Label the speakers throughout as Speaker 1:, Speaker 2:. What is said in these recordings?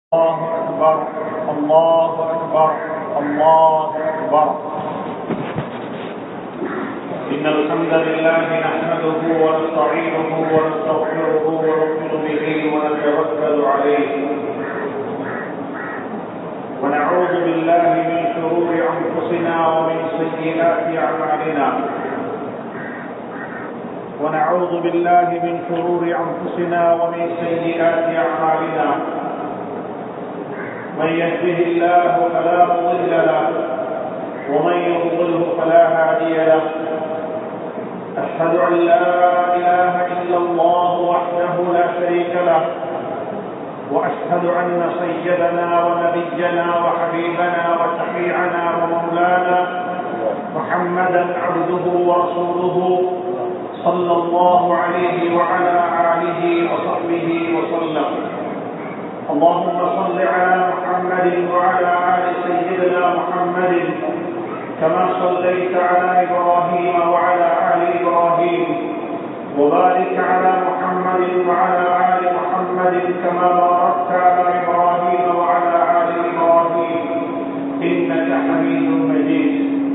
Speaker 1: الله أكبر الله أكبر الله أكبر إن الحمد لله نحمده ونستعينه ونستغفره ونؤمن به ونتوكل عليه ونعوذ بالله من شرور أنفسنا ومن سيئات أعمالنا ونعوذ بالله من شرور أنفسنا ومن سيئات أعمالنا من يهده الله فلا مضل له ومن يضلله فلا هادي له أشهد أن لا إله إلا الله وحده لا شريك له وأشهد أن سيدنا ونبينا وحبيبنا وشفيعنا ومولانا محمدا عبده ورسوله صلى الله عليه وعلى آله وصحبه وسلم اللهم صل على محمد وعلى آل سيدنا محمد كما صليت على إبراهيم وعلى آل إبراهيم وبارك على محمد وعلى آل محمد كما باركت على إبراهيم وعلى آل إبراهيم إنك حميد مجيد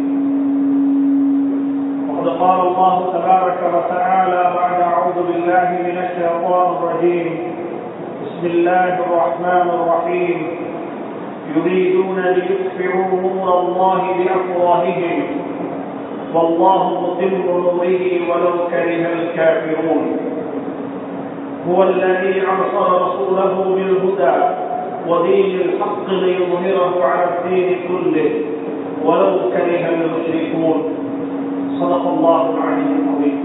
Speaker 1: وقد قال الله تبارك وتعالى بعد أعوذ بالله من الشيطان الرجيم بسم الله الرحمن الرحيم يريدون ليطفئوا نور الله بأفواههم والله متم نوره ولو كره الكافرون هو الذي أرسل رسوله بالهدى ودين الحق ليظهره على الدين كله ولو كره المشركون صدق الله العلي العظيم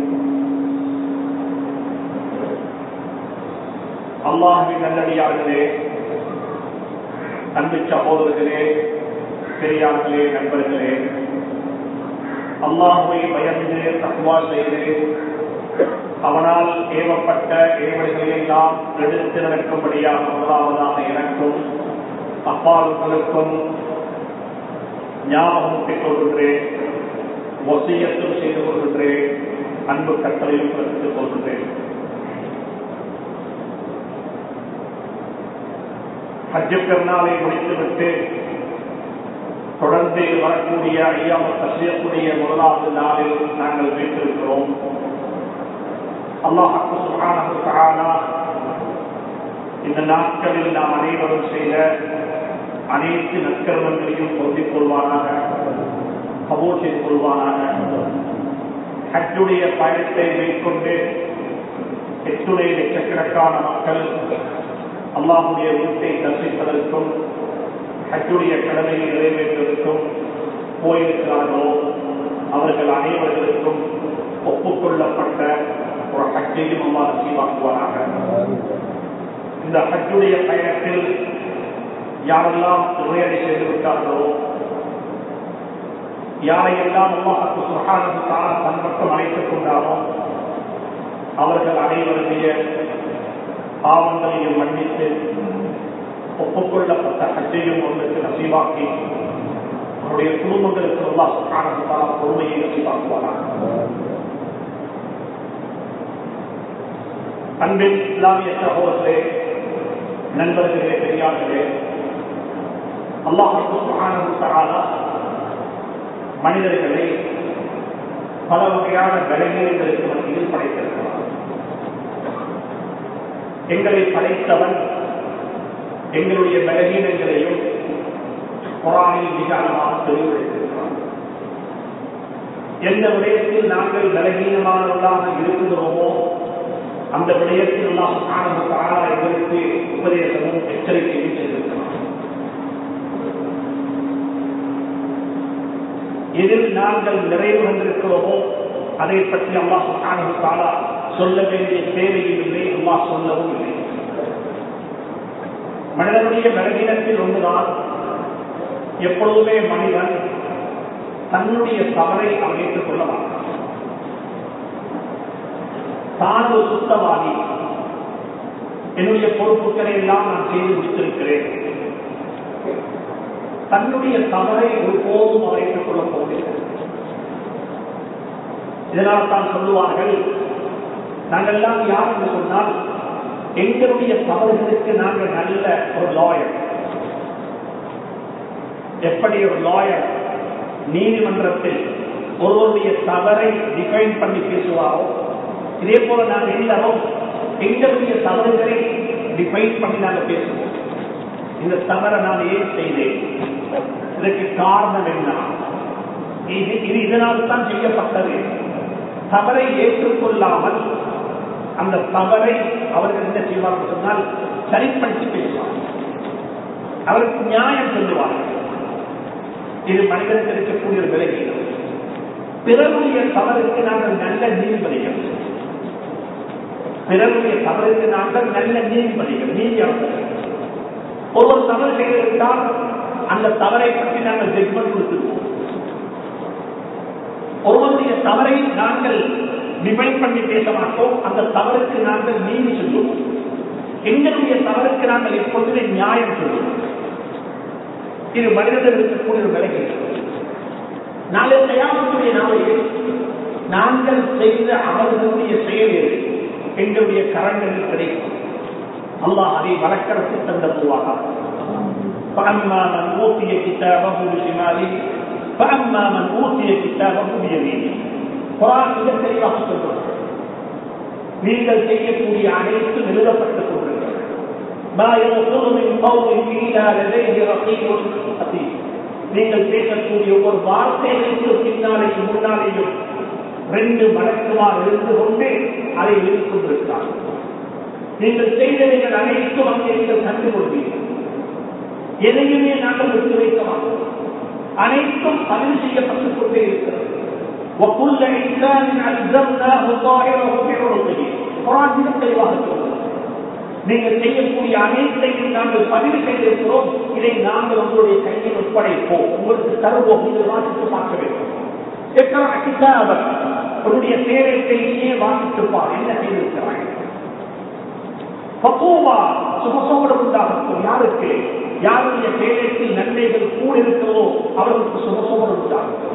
Speaker 1: அல்லாஹின் நல்லடியார்களே அன்பு சகோதரர்களே பெரியார்களே நண்பர்களே அல்லாஹுவை பயந்து தக்குவா செய்து அவனால் ஏவப்பட்ட ஏவல்களை எல்லாம் எடுத்து நடக்கும்படியாக முதலாவதாக எனக்கும் அப்பாவுகளுக்கும் ஞாபகத்தைக் கொள்கின்றேன் வசியத்தும் செய்து கொள்கின்றேன் அன்பு கட்டளையும் பிறப்பித்துக் கொள்கின்றேன் ஹஜ்ஜு பெருநாளை முடித்துவிட்டு தொடர்ந்து வரக்கூடிய ஐயாமல் தசியக்கூடிய முதலாவது நாளில் நாங்கள் வைத்திருக்கிறோம் அல்லாஹு சுகானா இந்த நாட்களில் நாம் அனைவரும் செய்த அனைத்து நற்கர்மங்களையும் பொருந்திக் கொள்வானாக கபூர் செய்து கொள்வானாக ஹஜ்ஜுடைய பயணத்தை மேற்கொண்டு எத்துணை லட்சக்கணக்கான மக்கள் அல்லாஹுடைய வீட்டை தரிசிப்பதற்கும் ஹஜ்ஜுடைய கடமையை நிறைவேற்றுவதற்கும் போயிருக்கிறார்களோ அவர்கள் அனைவர்களுக்கும் ஒப்புக்கொள்ளப்பட்ட ஒரு ஹஜ்ஜையும் அம்மா நசீவாக்குவாராக இந்த ஹஜ்ஜுடைய பயணத்தில் யாரெல்லாம் உரையடை செய்து விட்டார்களோ யாரையெல்லாம் அல்லாஹத்து சுகானது தான் தன் பக்கம் அழைத்துக் கொண்டாரோ அவர்கள் அனைவருடைய பாவங்களையும் மன்னித்து ஒப்புக்கொள்ளப்பட்ட ஹஜ்ஜையும் ஒன்றுக்கு நசீவாக்கி அவருடைய குடும்பங்களுக்கு அல்லா சுகானதுக்கான பொறுமையை நசீவாக்குவாராக அன்பின் இஸ்லாமிய சகோதரர்களே நண்பர்களே பெரியார்களே அல்லாஹு சுகானதுக்கான மனிதர்களை பல வகையான பலகீனங்களுக்கு மத்தியில் படைத்திருக்கிறார் எங்களை படைத்தவன் எங்களுடைய பலகீனங்களையும் குரானில் மிக அழகாக தெளிவுபடுத்திருக்கிறான் எந்த விடயத்தில் நாங்கள் பலகீனமானவர்களாக இருக்கிறோமோ அந்த விடயத்தில் எல்லாம் காரணத்துக்காக எங்களுக்கு உபதேசமும் எச்சரிக்கையும் செய்திருக்கிறான் எதில் நாங்கள் நிறைவு வந்திருக்கிறோமோ அதை பற்றி அல்லாஹ் சுகானுக்காக சொல்ல வேண்டிய தேவையும் இல்லை அம்மா சொல்லவும் இல்லை மனிதனுடைய பலவீனத்தில் ஒன்றுதான் எப்பொழுதுமே மனிதன் தன்னுடைய தவறை அமைத்துக் கொள்ள மாட்டான் தான் ஒரு சுத்தவாதி என்னுடைய பொறுப்புகளை எல்லாம் நான் செய்து முடித்திருக்கிறேன் தன்னுடைய தவறை ஒருபோதும் மறைத்துக் கொள்ளப் போவதில்லை இதனால் தான் சொல்லுவார்கள் நாங்கள் எல்லாம் யார் என்று சொன்னால் எங்களுடைய தவறுகளுக்கு நாங்கள் நல்ல ஒரு லாயர் எப்படி ஒரு லாயர் நீதிமன்றத்தில் ஒருவருடைய தவறை டிஃபைன் பண்ணி பேசுவாரோ இதே போல நாங்கள் எல்லாரும் எங்களுடைய தவறுகளை டிஃபைன் பண்ணி நாங்கள் பேசுவோம் இந்த தவறை நான் ஏன் செய்தேன் இதற்கு காரணம் என்ன இது இது இதனால் தான் செய்யப்பட்டது தவறை ஏற்றுக்கொள்ளாமல் அந்த தவறை அவர்கள் என்ன செய்வார்கள் சொன்னால் சரிப்படுத்தி பேசுவார் அவருக்கு நியாயம் சொல்லுவார் இது மனிதனுக்கு இருக்கக்கூடிய ஒரு விலகீனம் பிறருடைய தவறுக்கு நாங்கள் நல்ல நீதிபதிகள் பிறருடைய தவறுக்கு நாங்கள் நல்ல நீதிபதிகள் நீதியாளர்கள் ஒருவர் தவறு செய்திருந்தால் அந்த தவறை பற்றி நாங்கள் ஜட்மெண்ட் கொடுத்துருவோம் ஒருவருடைய தவறை நாங்கள் டிபைன் பண்ணி பேச மாட்டோம் அந்த தவறுக்கு நாங்கள் நீதி சொல்லுவோம் எங்களுடைய தவறுக்கு நாங்கள் எப்பொழுதுமே நியாயம் சொல்லுவோம் இது மனிதர்கள் இருக்கக்கூடிய ஒரு விலகி நாளை தயாரிக்கூடிய நாளையில் நாங்கள் செய்த அவர்களுடைய செயலில் எங்களுடைய கரங்களில் கிடைக்கும் அல்லாஹ் அதை வழக்கரத்து தந்த போவாக فأما من أوتي كتابه بشماله فأما من أوتي كتابه بيمينه குரான் மிக தெளிவாக சொல்றது நீங்கள் செய்யக்கூடிய அனைத்தும் எழுதப்பட்டுக் கொண்டிருக்கிறது ما يلفظ من قول إلا لديه رقيب عتيد நீங்கள் பேசக்கூடிய ஒரு வார்த்தைகளுக்கு பின்னாலேயும் முன்னாலேயும் ரெண்டு மடக்குமார் இருந்து கொண்டு அதை எழுதிக் கொண்டிருக்கிறார் நீங்கள் செய்தவைகள் அனைத்தும் அங்கே நீங்கள் கண்டுகொள்வீர்கள் எதையுமே நாங்கள் விட்டு வைக்க மாட்டோம் அனைத்தும் பதிவு செய்யப்பட்டுக் கொண்டே இருக்கிறது وكل إنسان ألزمناه طائره في عنقه குரான் மிக தெளிவாக சொல்கிறது நீங்கள் செய்யக்கூடிய அனைத்தையும் நாங்கள் பதிவு செய்திருக்கிறோம் இதை நாங்கள் உங்களுடைய கையில் ஒப்படைப்போம் உங்களுக்கு தருவோம் நீங்கள் வாசித்து பார்க்க வேண்டும் எத்தனை கிதாபர் உன்னுடைய சேரத்தையே வாசித்துப்பார் என்ன செய்திருக்கிறாய் பக்குவா சுகசோடு உண்டாகட்டும் யாருக்கு யாருடைய சேரத்தில் நன்மைகள் கூட இருக்கிறதோ அவர்களுக்கு சுகசோடு உண்டாகட்டும்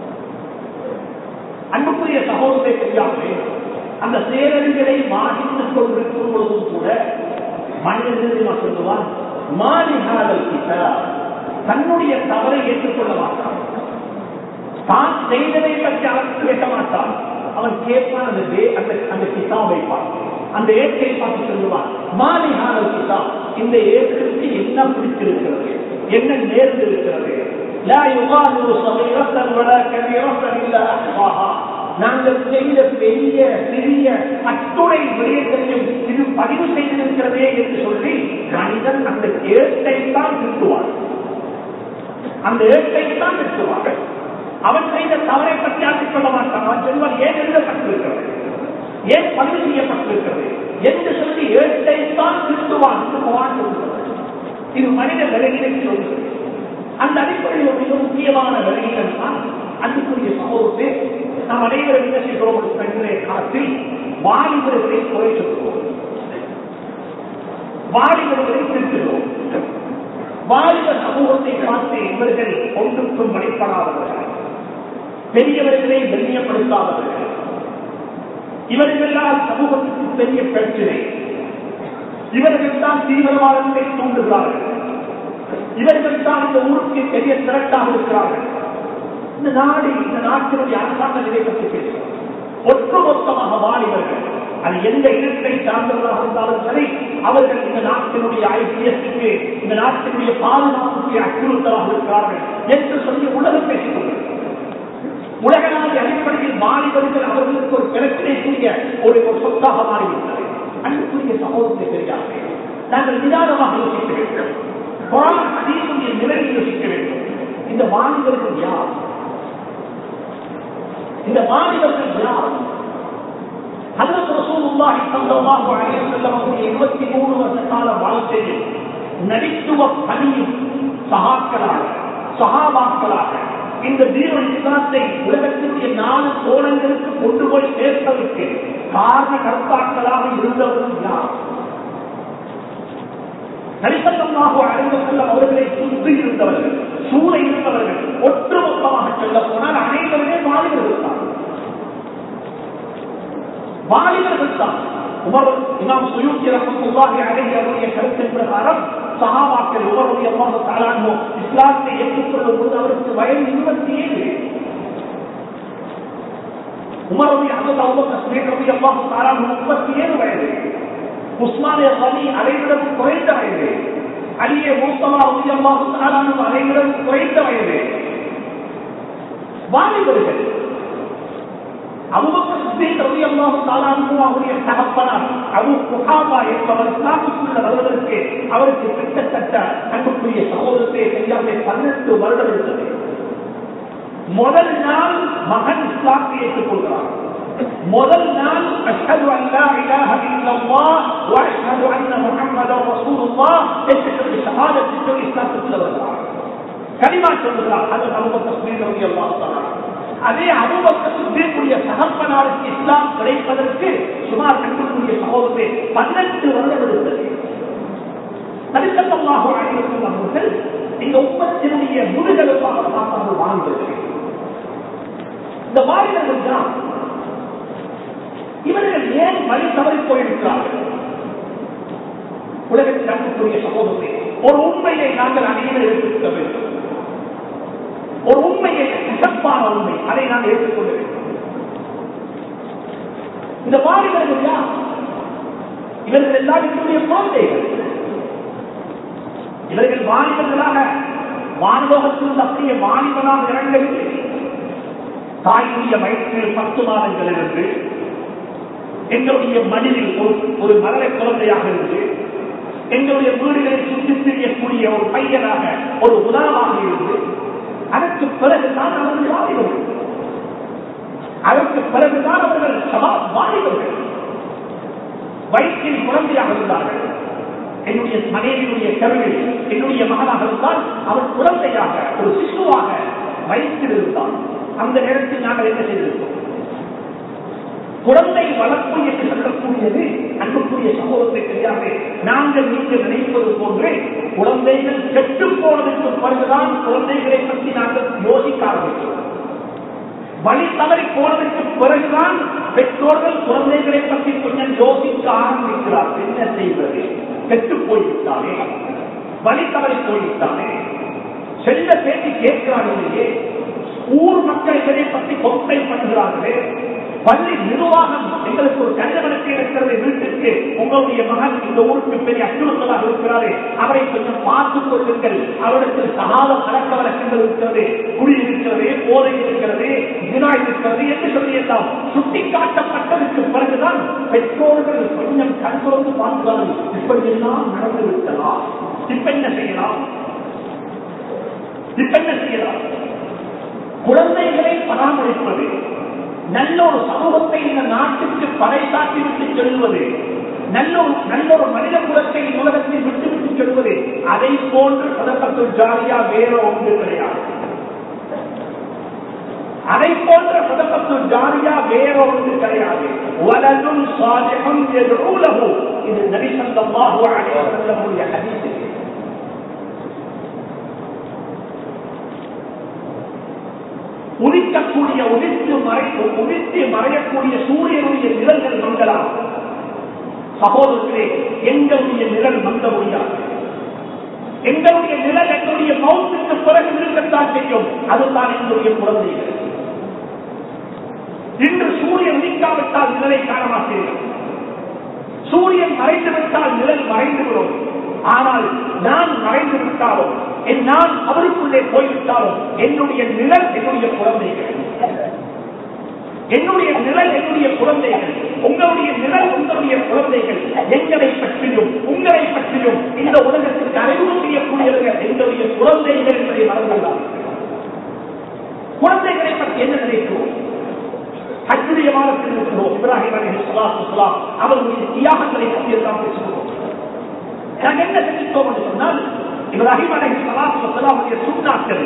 Speaker 1: அன்புக்குரிய சகோதரத்தை தெரியாமல் அந்த சேரடிகளை வாசித்துக் கொண்டிருக்கும் பொழுதும் கூட மனிதன் சொல்லுவான் மாலிகாதல் கிட்டா தன்னுடைய தவறை ஏற்றுக்கொள்ள மாட்டான் தான் செய்ததை பற்றி அவன் பேச மாட்டான் அவன் கேட்பான் அந்த அந்த அந்த கிதாபை பார்த்து அந்த ஏற்கை பார்த்து சொல்லுவான் மாலிகாதல் கிட்டா இந்த ஏற்றுக்கு என்ன பிடித்திருக்கிறது என்ன நேர்ந்திருக்கிறது لا يغادر صغيرة ولا كبيرة إلا أحصاها நாங்கள் செய்த பெரிய சிறிய அத்துணை விடயங்களையும் இது பதிவு செய்திருக்கிறதே என்று சொல்லி மனிதன் அந்த ஏட்டை தான் திட்டுவார் அந்த ஏட்டை தான் திட்டுவார் அவன் செய்த தவறை பற்றி ஆற்றிக் கொள்ள மாட்டான் அவன் சொல்வான் ஏன் எழுதப்பட்டிருக்கிறது ஏன் பதிவு செய்யப்பட்டிருக்கிறது என்று சொல்லி ஏட்டை தான் திட்டுவான் இது மனித விலகினை சொல்கிறது அந்த அடிப்படையில் ஒரு மிக முக்கியமான விலகினம் தான் அன்புக்குரிய சமூகத்தை நாம் அனைவரும் என்ன செய்கிறோம் இன்றைய காலத்தில் வாலிபர்களை குறை சொல்கிறோம் வாலிபர்களை திருத்துகிறோம் வாலிப சமூகத்தை பார்த்து இவர்கள் ஒன்றுக்கும் வழிபடாதவர்கள் பெரியவர்களை கண்ணியப்படுத்தாதவர்கள் இவர்களால் சமூகத்துக்கு பெரிய பிரச்சனை இவர்கள் தான் தீவிரவாதத்தை தூண்டுகிறார்கள் இவர்கள் தான் இந்த ஊருக்கு பெரிய திரட்டாக இருக்கிறார்கள் இந்த நாடு இந்த நாட்டினுடைய அரசாங்க நிலை பற்றி பேசுகிறோம் ஒட்டுமொத்தமாக வாலிபர்கள் அது எந்த இடத்தை சார்ந்தவர்களாக இருந்தாலும் சரி அவர்கள் இந்த நாட்டினுடைய ஐபிஎஸ்க்கு இந்த நாட்டினுடைய பாதுகாப்புக்கு அச்சுறுத்தலாக இருக்கிறார்கள் என்று சொல்லி உலகம் பேசிக் கொண்டிருக்கிறது உலக நாடு அடிப்படையில் வாலிபர்கள் அவர்களுக்கு ஒரு பிரச்சனைக்குரிய ஒரு ஒரு சொத்தாக மாறிவிட்டது அன்புக்குரிய சமூகத்தை தெரியாது நாங்கள் நிதானமாக யோசிக்க வேண்டும் குரான் அதீசுடைய நிலையை யோசிக்க வேண்டும் இந்த வாலிபர்கள் யார் இந்த வாலிபர்கள் யார் அதற்கு ரசூலுல்லாஹி ஸல்லல்லாஹு அலைஹி வஸல்லம் அவருடைய 23 வருஷ கால வாழ்க்கையில் நடித்துவ பணியும் சகாக்களாக சகாபாக்களாக இந்த தீன இஸ்லாத்தை உலகத்தினுடைய நாலு கோணங்களுக்கு கொண்டு போய் சேர்ப்பதற்கு காரண கர்த்தாக்களாக இருந்தவர்கள் யார் நரிசல்லமாக அறிந்து செல்லும் அவர்களை சுற்றி இருந்தவர்கள் சூழ இருந்தவர்கள் ஒட்டுமொத்தமாக சொல்ல போனால் அனைவருமே வாலிபர்கள் தான் வாலிபர்கள் தான் உமர் இமாம் சுயூத்தி ரஹமத்துல்லாஹி அலைஹி அவருடைய கருத்தின் பிரகாரம் சஹாபாக்கள் உமருடைய அல்லாஹ் தஆலாஹு இஸ்லாத்தை ஏற்றுக்கொள்ளும் போது அவருக்கு வயது இருபத்தி ஏழு உமருடைய அல்லது அபூபக்கர் சித்திக் ரலியல்லாஹு தஆலாஹு முப்பத்தி ஏழு வயது உஸ்மானிய அலி அதைவிடம் குறைந்த வயது அலியே மூசமா ரலியல்லாஹு தஆலாஹு அதைவிடம் குறைந்த வயது வாலிபர்கள் அபூபக்கர் சித்திக் ரலியல்லாஹு தஆலாஹு அவருடைய தகப்பனார் அபூ குஹாபா என்பவர் இஸ்லாமுக்குள்ள வருவதற்கு அவருக்கு கிட்டத்தட்ட அன்புக்குரிய சகோதரத்தை தெரியாமல் பன்னெண்டு வருடம் இருந்தது முதல் நாள் மகன் இஸ்லாத்தை ஏற்றுக்கொள்கிறார் முதல் நாள் அஷ்ஹது அன் லா இலாஹ இல்லல்லாஹ் வ அஷ்ஹது அன்ன முஹம்மதர் ரசூலுல்லாஹ் என்று சொல்லி ஷஹாதத் சொல்லி இஸ்லாத்துக்குள்ள வருகிறார் கலிமா சொல்லுகிறார் அது அபூபக்கர் சித்திக் ரலியல்லாஹு தஆலா அதே அபூபக்கர் சித்திக்குடைய சகப்பனாருக்கு இஸ்லாம் கிடைப்பதற்கு சுமார் அன்புக்குரிய சகோதரத்தை பதினெட்டு வருடம் எடுத்தது நபிசல்லாஹு அலைஹி வஸல்லம் அவர்கள் இந்த உம்மத்தினுடைய முதுகெலும்பாக பார்த்தார்கள் வாழ்ந்தது இந்த வாலிபர்கள் தான் இவர்கள் ஏன் வழி தவறி போயிருக்கிறார்கள் உலகத்தில் அன்புக்குரிய சகோதரத்தை ஒரு உண்மையை நாங்கள் அனைவரும் எடுத்துக்க வேண்டும் ஒரு உண்மையை கசப்பான உண்மை அதை நாம் ஏற்றுக்கொள்ள வேண்டும் இந்த வாலிபர்கள் யார் இவர்கள் எல்லாம் என்னுடைய குழந்தைகள் இவர்கள் வாலிபர்களாக வானலோகத்தில் அப்படியே வாலிபனாக இறங்கவில்லை தாயுடைய வயிற்றில் பத்து மாதங்கள் இருந்து எங்களுடைய மனிதில் ஒரு ஒரு மலரை குழந்தையாக இருந்து எங்களுடைய வீடுகளை சுற்றி திரியக்கூடிய ஒரு பையனாக ஒரு உதாரணமாக இருந்து அதற்கு பிறகுதான் அவர்கள் வாலிபர்கள் அதற்கு பிறகுதான் அவர்கள் சபா வாலிபர்கள் வயிற்றில் குழந்தையாக இருந்தார்கள் என்னுடைய மனைவியுடைய கருவில் என்னுடைய மகனாக இருந்தால் அவர் குழந்தையாக ஒரு சிசுவாக வயிற்றில் இருந்தான் அந்த நேரத்தில் நாங்கள் என்ன செய்திருக்கோம் குழந்தை வளர்ப்பு என்று சொல்லக்கூடியது அன்புக்குரிய சமூகத்தை தெரியாது நாங்கள் நீங்கள் நினைப்பது போன்றே குழந்தைகள் கெட்டு போனதற்கு பிறகுதான் குழந்தைகளை பற்றி நாங்கள் யோசிக்க ஆரம்பிக்கிறோம் வழி தவறி போனதற்கு பிறகுதான் பெற்றோர்கள் குழந்தைகளை பற்றி கொஞ்சம் யோசிக்க ஆரம்பிக்கிறார் என்ன செய்வது கெட்டு போய்விட்டாலே வழி தவறி போய்விட்டாலே செல்ல பேச்சு கேட்கிறார்களே ஊர் மக்கள் இதனை பற்றி கொப்பை பண்ணுகிறார்களே பள்ளி நிர்வாகம் எங்களுக்கு ஒரு கடிதவனுக்கு இருக்கிறது வீட்டுக்கு உங்களுடைய மகன் இந்த ஊருக்கு பெரிய அச்சுறுத்தலாக இருக்கிறாரு அவரை கொஞ்சம் பார்த்துக் கொள்ளுங்கள் அவருக்கு சகாத பழக்க வழக்கங்கள் இருக்கிறது குடி இருக்கிறது போதை இருக்கிறது தினா இருக்கிறது என்று சொல்லி எல்லாம் சுட்டி காட்டப்பட்டதற்கு பிறகுதான் பெற்றோர்கள் கொஞ்சம் கண்குறந்து பார்க்கிறார்கள் இப்படி எல்லாம் நடந்து விட்டலாம் இப்ப என்ன செய்யலாம் இப்ப என்ன செய்யலாம் குழந்தைகளை பராமரிப்பது நல்ல ஒரு சமூகத்தை இந்த நாட்டுக்கு பறைசாற்றி விட்டு செல்வது நல்ல ஒரு நல்ல ஒரு மனித குலத்தை உலகத்தில் விட்டு விட்டு செல்வது அதை போன்று சதப்பத்து ஜாலியா வேற ஒன்று கிடையாது அதை போன்ற சதப்பத்து ஜாலியா வேற ஒன்று கிடையாது வலதும் சாதிகம் எதிரூலகோ இது நபிசந்தமாக அடைய செல்லக்கூடிய ஹதீஸ் உதிக்கக்கூடிய உதித்து மறை உதித்து மறையக்கூடிய சூரியனுடைய நிழல்கள் மங்கலாம் சகோதரர்களே எங்களுடைய நிழல் மங்க முடியாது எங்களுடைய நிழல் எங்களுடைய மௌத்துக்கு பிறகு இருக்கத்தான் செய்யும் அதுதான் எங்களுடைய குழந்தைகள் இன்று சூரியன் உதிக்காவிட்டால் நிழலை காண மாட்டீர்கள் சூரியன் மறைந்து விட்டால் நிழல் மறைந்துவிடும் ஆனால் நான் மறைந்து விட்டாலும் என் நான் அவருக்குள்ளே போய்விட்டாலும் என்னுடைய நிழல் என்னுடைய குழந்தைகள் என்னுடைய நிழல் என்னுடைய குழந்தைகள் உங்களுடைய நிழல் உங்களுடைய குழந்தைகள் எங்களை பற்றியும் உங்களை பற்றியும் இந்த உலகத்திற்கு அறிவு செய்யக்கூடியவர்கள் எங்களுடைய குழந்தைகள் என்பதை மறந்துள்ளார் குழந்தைகளை பற்றி என்ன நினைக்கிறோம் அச்சுடைய மாதத்தில் இருக்கிறோம் இப்ராஹிம் அலி சலாத்து அவர்களுடைய தியாகங்களை பற்றி எல்லாம் பேசுகிறோம் நாங்கள் என்ன செஞ்சிட்டோம் என்று சொன்னால் இப்ராஹிம் அலி சலாத்து வசலாமுடைய சுண்ணாக்கள்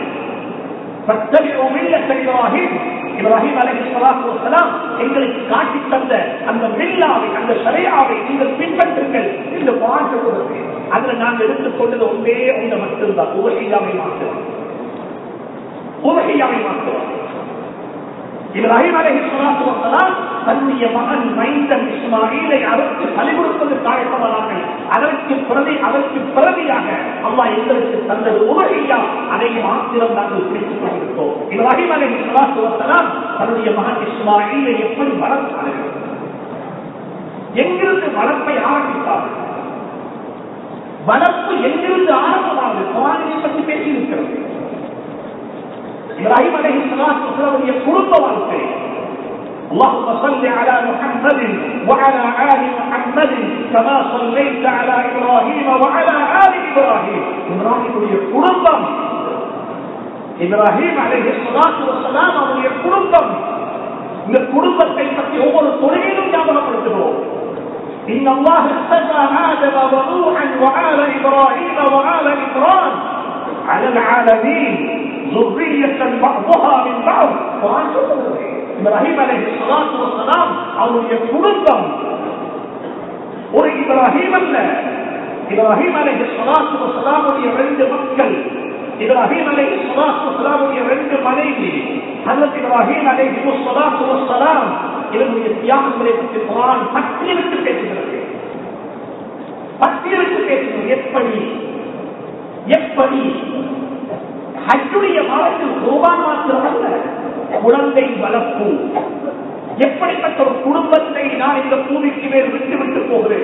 Speaker 1: இப்ராஹிம் அலி சலாத்து வசலாம் எங்களுக்கு காட்டி தந்த அந்த மில்லாவை அந்த சரியாவை நீங்கள் பின்பற்றுங்கள் என்று வாழ்க்கை அதுல நாங்கள் எடுத்துக்கொண்டது ஒன்றே ஒன்று மட்டும்தான் உலகையாவை மாற்றுவோம் உலகையாவை மாற்றுவோம் இப்ராஹிம் அலஹி சலாத்து வசலாம் தன்னுடைய மகன் மைந்தன் இஸ்மாயிலை அதற்கு பலி கொடுப்பது காயப்படாமல் அதற்கு பிரதி அதற்கு பிரதியாக அம்மா எங்களுக்கு தந்தது உலகையா அதை மாத்திரம் நாங்கள் பிடித்துக் கொண்டிருக்கோம் இப்ராஹிம் அலை இஸ்லாத்துவத்தலாம் தன்னுடைய மகன் இஸ்மாயிலை எப்படி வளர்த்தார்கள் எங்கிருந்து வளர்ப்பை ஆரம்பித்தார்கள் வளர்ப்பு எங்கிருந்து ஆரம்பமானது குரானை பற்றி பேசியிருக்கிறது இப்ராஹிம் அலை இஸ்லாத்துடைய குடும்ப வாழ்க்கை اللهم صل على محمد وعلى آل محمد كما صليت على إبراهيم وعلى آل إبراهيم إبراهيم குடும்பம் இப்ராஹிம் அலைஹி ஸலாத்து வஸலாம் அவருடைய குடும்பம் இந்த குடும்பத்தை பற்றி ஒவ்வொரு துறையிலும் ஞாபகப்படுத்துகிறோம் إن الله اصطفى آدم ونوحا وآل إبراهيم وآل إبراهيم على العالمين ذرية بعضها من بعض قرآن இப்ராஹிம் அலைஹி ஸலாத்து வஸலாம் அவருடைய குடும்பம் ஒரு இப்ராஹிம் அல்ல இப்ராஹிம் அலைஹி ஸலாத்து வஸலாமுடைய ரெண்டு மக்கள் இப்ராஹிம் அலைஹி ஸலாத்து வஸலாமுடைய ரெண்டு மனைவி ஹஜ்ரத் இப்ராஹிம் அலைஹி ஸலாத்து வஸலாம் இவருடைய தியாகங்களை பற்றி குர்ஆன் பட்டியலிட்டு பேசுகிறது பட்டியலிட்டு பேசுகிறது எப்படி எப்படி ஹஜ்ஜுடைய மாதத்தில் குர்பான் மாத்திரமல்ல குழந்தை வளர்ப்பு எப்படிப்பட்ட ஒரு குடும்பத்தை நான் இந்த பூமிக்கு மேல் விட்டு விட்டு போகிறேன்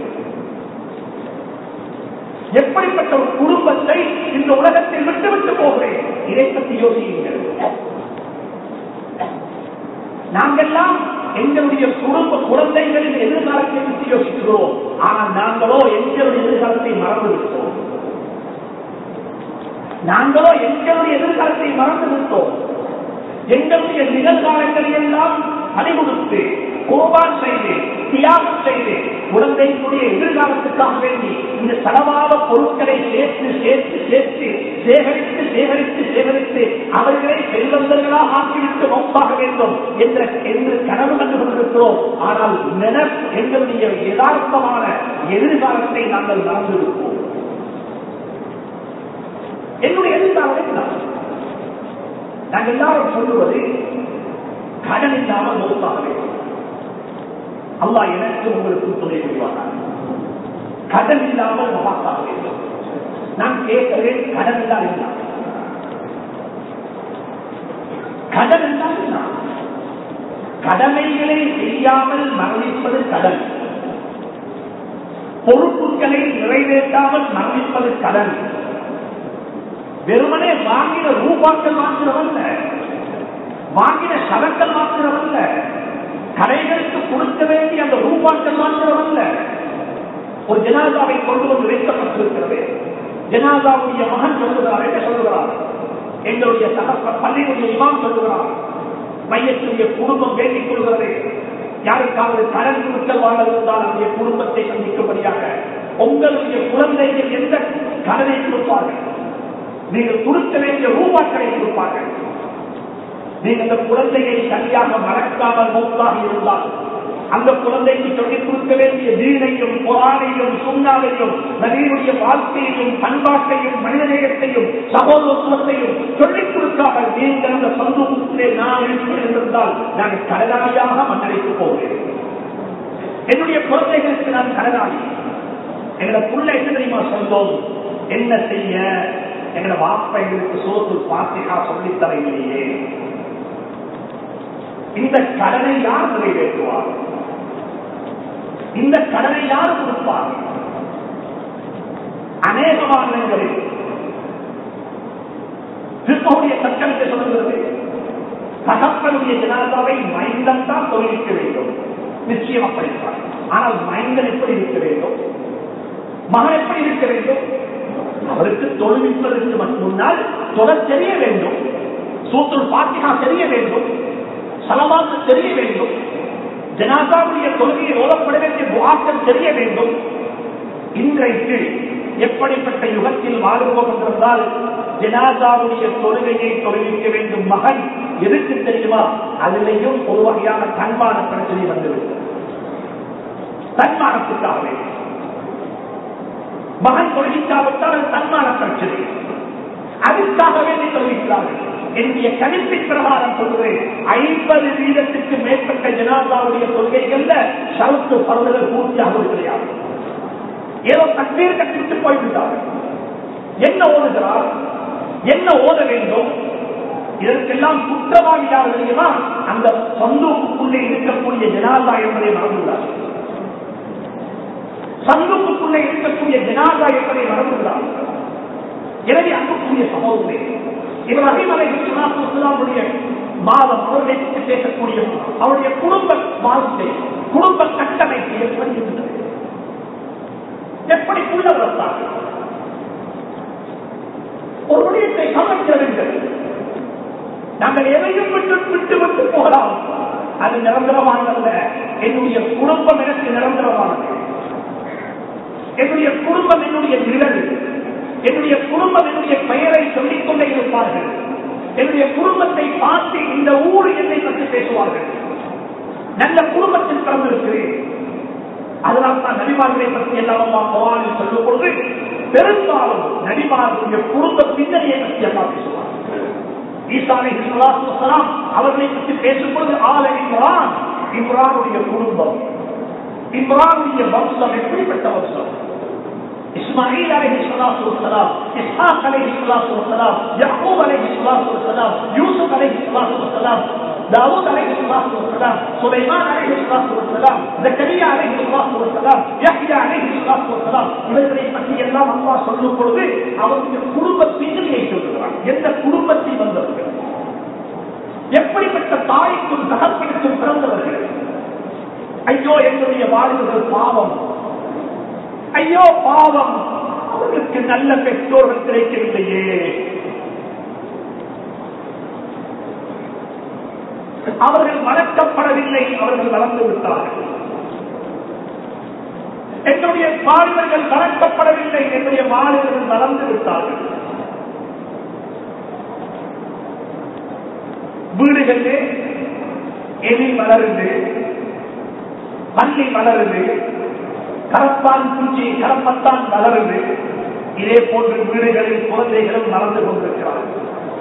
Speaker 1: எப்படிப்பட்ட ஒரு குடும்பத்தை இந்த உலகத்தில் விட்டு விட்டு போகிறேன் இதை பற்றி யோசியுங்கள் நாங்கெல்லாம் எங்களுடைய குடும்ப குழந்தைகளின் எதிர்காலத்தை பற்றி யோசிக்கிறோம் ஆனால் நாங்களோ எங்களுடைய எதிர்காலத்தை மறந்து விட்டோம் நாங்களோ எங்களுடைய எதிர்காலத்தை மறந்து விட்டோம் எங்களுடைய நிகழ்காலங்களை எல்லாம் அணிமுடுத்து கோபான் செய்து தியாகம் செய்து குழந்தைகளுடைய எதிர்காலத்துக்காக வேண்டி இந்த செலவாத பொருட்களை சேர்த்து சேர்த்து சேர்த்து சேகரித்து சேகரித்து சேகரித்து அவர்களை செல்வந்தர்களாக ஆக்கிவிட்டு மௌப்பாக வேண்டும் என்ற என்று கனவு கண்டு கொண்டிருக்கிறோம் ஆனால் நினைப் எங்களுடைய யதார்த்தமான எதிர்காலத்தை நாங்கள் மறந்திருப்போம் என்னுடைய எதிர்காலம் என்ன நாங்கள் எல்லாரும் சொல்லுவது கடன் இல்லாமல் மௌத்தாக வேண்டும் அல்லா எனக்கு உங்களுக்கு துணை புரிவார்கள் கடன் இல்லாமல் மகாத்தாக வேண்டும் நான் கேட்கிறேன் கடன் இல்லாமல் என்ன கடன் இல்லாமல் என்ன கடமைகளை செய்யாமல் மரணிப்பது கடன் பொறுப்புகளை நிறைவேற்றாமல் மரணிப்பது கடன் வெறுமனே வாங்கின ரூபாக்கள் மாத்திரமல்ல வாங்கின சரக்கள் மாத்திரமல்ல கடைகளுக்கு கொடுக்க வேண்டிய அந்த ரூபாக்கள் மாத்திரமல்ல ஒரு ஜனாதாவை கொண்டு வந்து வைக்கப்பட்டிருக்கிறது ஜனாதாவுடைய மகன் சொல்லுகிறார் என்ன சொல்லுகிறார் எங்களுடைய சகப்ப பள்ளியுடைய இமாம் சொல்லுகிறார் மையத்துடைய குடும்பம் வேண்டிக் கொள்கிறது யாருக்காவது கடன் கொடுத்தல் வாழ இருந்தால் அந்த குடும்பத்தை சந்திக்கும்படியாக உங்களுடைய குழந்தைகள் எந்த கடனை கொடுப்பார்கள் நீங்கள் கொடுக்க வேண்டிய ரூபாக்களை கொடுப்பார்கள் நீங்கள் அந்த குழந்தையை சரியாக மறக்காமல் மூத்தாக இருந்தால் அந்த குழந்தைக்கு சொல்லிக் கொடுக்க வேண்டிய வீணையும் புறானையும் சுண்ணாவையும் நவீனுடைய வாழ்க்கையையும் பண்பாட்டையும் மனிதநேயத்தையும் சகோதரத்துவத்தையும் சொல்லிக் கொடுக்காமல் நீங்கள் அந்த சந்தோகத்திலே நான் இருக்கிறேன் என்றிருந்தால் நான் கடனாளியாக மன்னரைக்கு போகிறேன் என்னுடைய குழந்தைகளுக்கு நான் கடனாளி எங்களை புள்ள என்ன தெரியுமா சொந்தம் என்ன செய்ய எங்களை வாப்ப எங்களுக்கு சோத்து பாத்திகா சொல்லித் தரையிலேயே இந்த கடனை யார் நிறைவேற்றுவார் இந்த கடனை யார் கொடுப்பார் அநேக மாநிலங்களில் திருப்பவுடைய சட்டத்தை சொல்லுகிறது தகப்பனுடைய ஜனாதாவை மைந்தன் தான் தொழிலிக்க வேண்டும் நிச்சயம் அப்படித்தான் ஆனால் மைந்தன் எப்படி இருக்க வேண்டும் மகன் எப்படி இருக்க வேண்டும் அவருக்கு தொழில்நுட்பதற்கு முன்னால் தொடர் தெரிய வேண்டும் சூத்தல் பாத்திகா தெரிய வேண்டும் சலமாக்கு தெரிய வேண்டும் ஜனாதாவுடைய தொழுகையை ஓதப்பட வேண்டிய வாக்கள் தெரிய வேண்டும் இன்றைக்கு எப்படிப்பட்ட யுகத்தில் வாழ்வோம் என்றால் ஜனாதாவுடைய தொழுகையை தொழுவிக்க வேண்டும் மகன் எதுக்கு தெரியுமா அதிலேயும் ஒரு வகையான தன்மான பிரச்சனை வந்துவிட்டது தன்மானத்துக்காக வேண்டும் மகன் தொழிற்சாவிட்டால் தன்மான பிரச்சனை அதுக்காக எதற்காக வேண்டி சொல்லிக்கிறார்கள் என்னுடைய கணிப்பின் பிரகாரம் சொல்கிறேன் ஐம்பது வீதத்துக்கு மேற்பட்ட ஜனாதாவுடைய கொள்கைகள்ல ஷரத்து பரவுகள் பூர்த்தியாக கிடையாது ஏதோ தண்ணீர் கட்டிட்டு போய்விட்டார்கள் என்ன ஓதுகிறார் என்ன ஓத வேண்டும் இதற்கெல்லாம் குற்றவாளி யார் தெரியுமா அந்த சந்தூக்குள்ளே இருக்கக்கூடிய ஜனாதா என்பதை மறந்துள்ளார் சந்தூக்குள்ளே இருக்கக்கூடிய ஜனாதா என்பதை மறந்துள்ளார் எனவே அன்புக்குரிய சமூகமே இப்ராஹிம் அலை இஸ்லாமுடைய மாதம் அவர்களை பற்றி பேசக்கூடிய அவருடைய குடும்ப வாழ்க்கை குடும்ப கட்டமைப்பு எப்படி இருந்தது எப்படி புள்ள வளர்த்தார்கள் ஒரு விடயத்தை கவனிக்க வேண்டும் நாங்கள் எதையும் விட்டு விட்டு விட்டு போகலாம் அது நிரந்தரமானதல்ல என்னுடைய குடும்பம் எனக்கு நிரந்தரமானது என்னுடைய குடும்பம் என்னுடைய நிழல் என்னுடைய குடும்பம் என்னுடைய பெயரை சொல்லிக் கொண்டே இருப்பார்கள் என்னுடைய குடும்பத்தை பார்த்து இந்த ஊர் என்னை பற்றி பேசுவார்கள் நல்ல குடும்பத்தில் பிறந்திருக்கிறேன் அதனால் தான் நபிமார்களை பற்றி எல்லாம் பவானில் சொல்லும் பொழுது பெரும்பாலும் நபிமார்களுடைய குடும்ப பின்னணியை பற்றி எல்லாம் பேசுவார் ஈசாலை அவர்களை பற்றி பேசும்பொழுது ஆல இம்ரான் இம்ரானுடைய குடும்பம் இம்ரானுடைய வம்சம் எப்படிப்பட்ட வம்சம் இஸ்மாயில் அலை இஸ்லாத்து வசலாம் இஸ்ஹாக் அலை இஸ்லாத்து வசலாம் யக்கூப் அலை இஸ்லாத்து வசலாம் யூசுப் அலை இஸ்லாத்து வசலாம் தாவூத் அலை இஸ்லாத்து வசலாம் சுலைமான் அலை இஸ்லாத்து வசலாம் ஜக்கரியா அலை இஸ்லாத்து வசலாம் யஹ்யா அலை இஸ்லாத்து வசலாம் இவர்களை பற்றி எல்லாம் அம்மா சொல்லும் பொழுது அவருடைய குடும்ப பின்னணியை சொல்லுகிறார் எந்த குடும்பத்தில் வந்தவர்கள் எப்படிப்பட்ட தாய்க்கும் தகப்பனுக்கும் பிறந்தவர்கள் ஐயோ என்னுடைய வாழ்வுகள் பாவம் ஐயோ பாவம் அவர்களுக்கு நல்ல பெற்றோர்கள் கிடைக்கவில்லையே அவர்கள் வளர்க்கப்படவில்லை அவர்கள் வளர்ந்து விட்டார்கள் என்னுடைய மாணவர்கள் வளர்க்கப்படவில்லை என்னுடைய மாணவர்கள் வளர்ந்து விட்டார்கள் வீடுகளிலே எலி வளருது பள்ளி வளருது கரப்பான் பூச்சி கரப்பத்தான் வளருது இதே போன்று வீடுகளில் குழந்தைகளும் வளர்ந்து கொண்டிருக்கிறார்கள்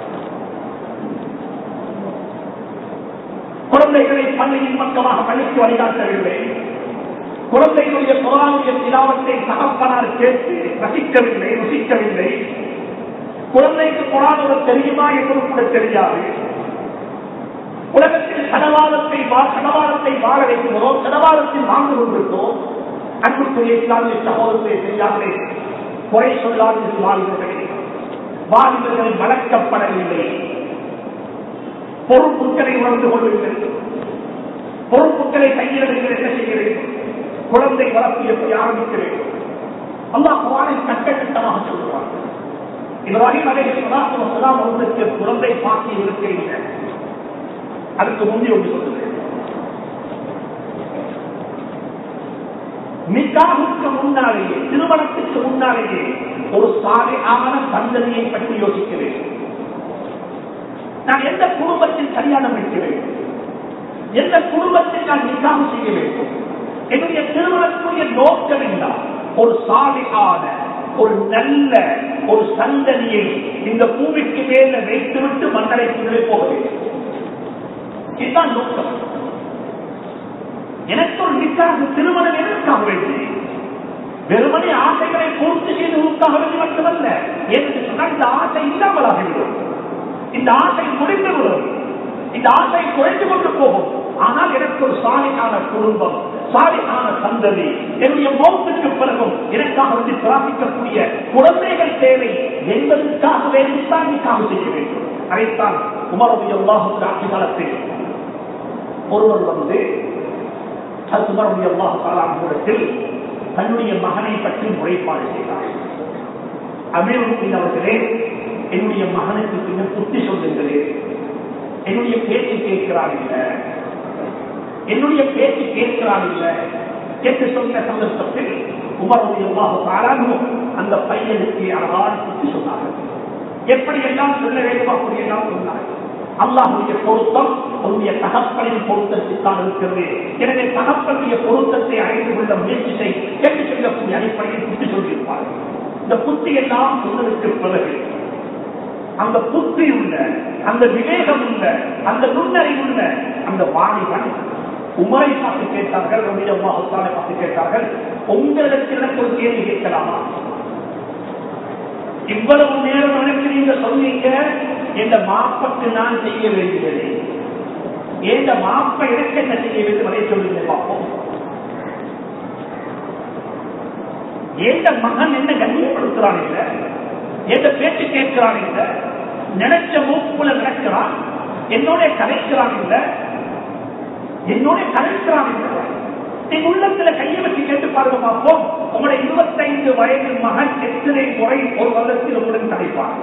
Speaker 1: குழந்தைகளை பள்ளியின் பக்கமாக பள்ளிக்கு வழிகாட்டவில்லை குழந்தைகளுடைய புறாவுடைய திலாவத்தை தகப்பனார் கேட்டு ரசிக்கவில்லை ருசிக்கவில்லை குழந்தைக்கு புறானோட தெரியுமா என்று கூட தெரியாது உலகத்தில் சடவாதத்தை சடவாதத்தை வாழ வைக்கிறோம் சடவாதத்தில் வாழ்ந்து கொண்டிருக்கிறோம் அன்புக்குரிய இஸ்லாமிய சகோதரத்தை செய்யாமலே குறை சொல்லாது வாழ்கிறவர்களே வாலிபர்களை வளர்க்கப்படவில்லை பொறுப்புகளை உணர்ந்து கொள்ளுங்கள் பொறுப்புகளை கையிடுங்கள் என்ன செய்ய வேண்டும் குழந்தை வளர்ப்பு எப்படி ஆரம்பிக்க வேண்டும் அல்லா குரானை கட்டகட்டமாக சொல்லுவார் இப்ராஹிம் அலை சலாம் அவர்களுக்கு குழந்தை பாக்கி இருக்க அதுக்கு முந்தி ஒன்று சொல்லுங்கள் நிக்காவுக்கு முன்னாலேயே திருமணத்துக்கு முன்னாலேயே ஒரு சாலையான சந்ததியை பற்றி யோசிக்க வேண்டும் நான் எந்த குடும்பத்தில் கல்யாணம் வைக்க வேண்டும் எந்த குடும்பத்தில் நான் நிக்காக செய்ய வேண்டும் என்னுடைய திருமணத்துடைய நோக்கம் என்ன ஒரு சாலையான ஒரு நல்ல ஒரு சந்ததியை இந்த பூமிக்கு மேல வைத்துவிட்டு மன்னரைக்குள்ளே போக வேண்டும் இதுதான் நோக்கம் எனக்கு ஒரு நிக்காக திருமணம் எதற்காக வேண்டி வெறுமனே ஆசைகளை பூர்த்தி செய்வதற்காக வேண்டி மட்டுமல்ல என்று சொன்னால் இந்த ஆசை இல்லாமல் ஆகிவிடும் இந்த ஆசை முடிந்துவிடும் இந்த ஆசை குறைந்து கொண்டு போகும் ஆனால் எனக்கு ஒரு சாலைக்கான குடும்பம் சாலைக்கான சந்ததி என்னுடைய மௌத்துக்கு பிறகும் எனக்காக வந்து பிரார்த்திக்கக்கூடிய குழந்தைகள் தேவை என்பதற்காக வேண்டித்தான் நிக்காக செய்ய வேண்டும் அதைத்தான் உமரது எல்லாரும் ஆட்சி காலத்தில் ஒருவர் வந்து உமரது எல்லா காலாண்டத்தில் தன்னுடைய மகனை பற்றி முறைப்பாடு செய்தார் அமீருத்தின் அவர்களே என்னுடைய மகனுக்கு பின்னர் புத்தி சொல்லுங்களேன் என்னுடைய பேச்சு கேட்கிறான் இல்ல என்னுடைய பேச்சு கேட்கிறான் இல்ல என்று சொன்ன சந்தர்ப்பத்தில் உமருடைய தாராளமும் அந்த பையனுக்கு அழகான புத்தி சொன்னார்கள் எப்படி எல்லாம் சொல்ல வேண்டும் அப்படி எல்லாம் சொன்னார்கள் அல்லாஹுடைய பொருத்தம் உன்னுடைய தகப்பனின் பொருத்தத்திற்கான இருக்கிறது எனவே தகப்பனுடைய பொருத்தத்தை அறிந்து கொள்ள முயற்சி செய் என்று சொல்லக்கூடிய அடிப்படையில் புத்தி சொல்லியிருப்பார்கள் இந்த புத்தி எல்லாம் சொன்னதற்கு பிறகு அந்த புத்தி உள்ள அந்த விவேகம் உள்ள அந்த நுண்ணறிவு உள்ள அந்த வாணிபன் உமரை பார்த்து கேட்டார்கள் ரவி அம்மா ஹுசானை பார்த்து கேட்டார்கள் உங்களுக்கு எனக்கு ஒரு கேள்வி கேட்கலாமா இவ்வளவு நேரம் எனக்கு நீங்க சொன்னீங்க என்ற மாப்பக்கு நான் செய்ய வேண்டியது எந்த மாப்ப எனக்கு என்ன செய்ய வேண்டும் அதை சொல்லுங்க பார்ப்போம் எந்த மகன் என்ன கண்ணியப்படுத்துறான் இல்ல எந்த பேச்சு கேட்கிறான் இல்ல நினைச்ச மூப்புல நடக்கிறான் என்னோட கலைக்கிறான் இல்ல என்னோட கலைக்கிறான் இல்ல நீங்க உள்ளத்துல கையை வச்சு கேட்டு பாருங்க பார்ப்போம் உங்களுடைய இருபத்தைந்து வயது மகன் எத்தனை முறை ஒரு வருடத்தில் உங்களுடன் கலைப்பான்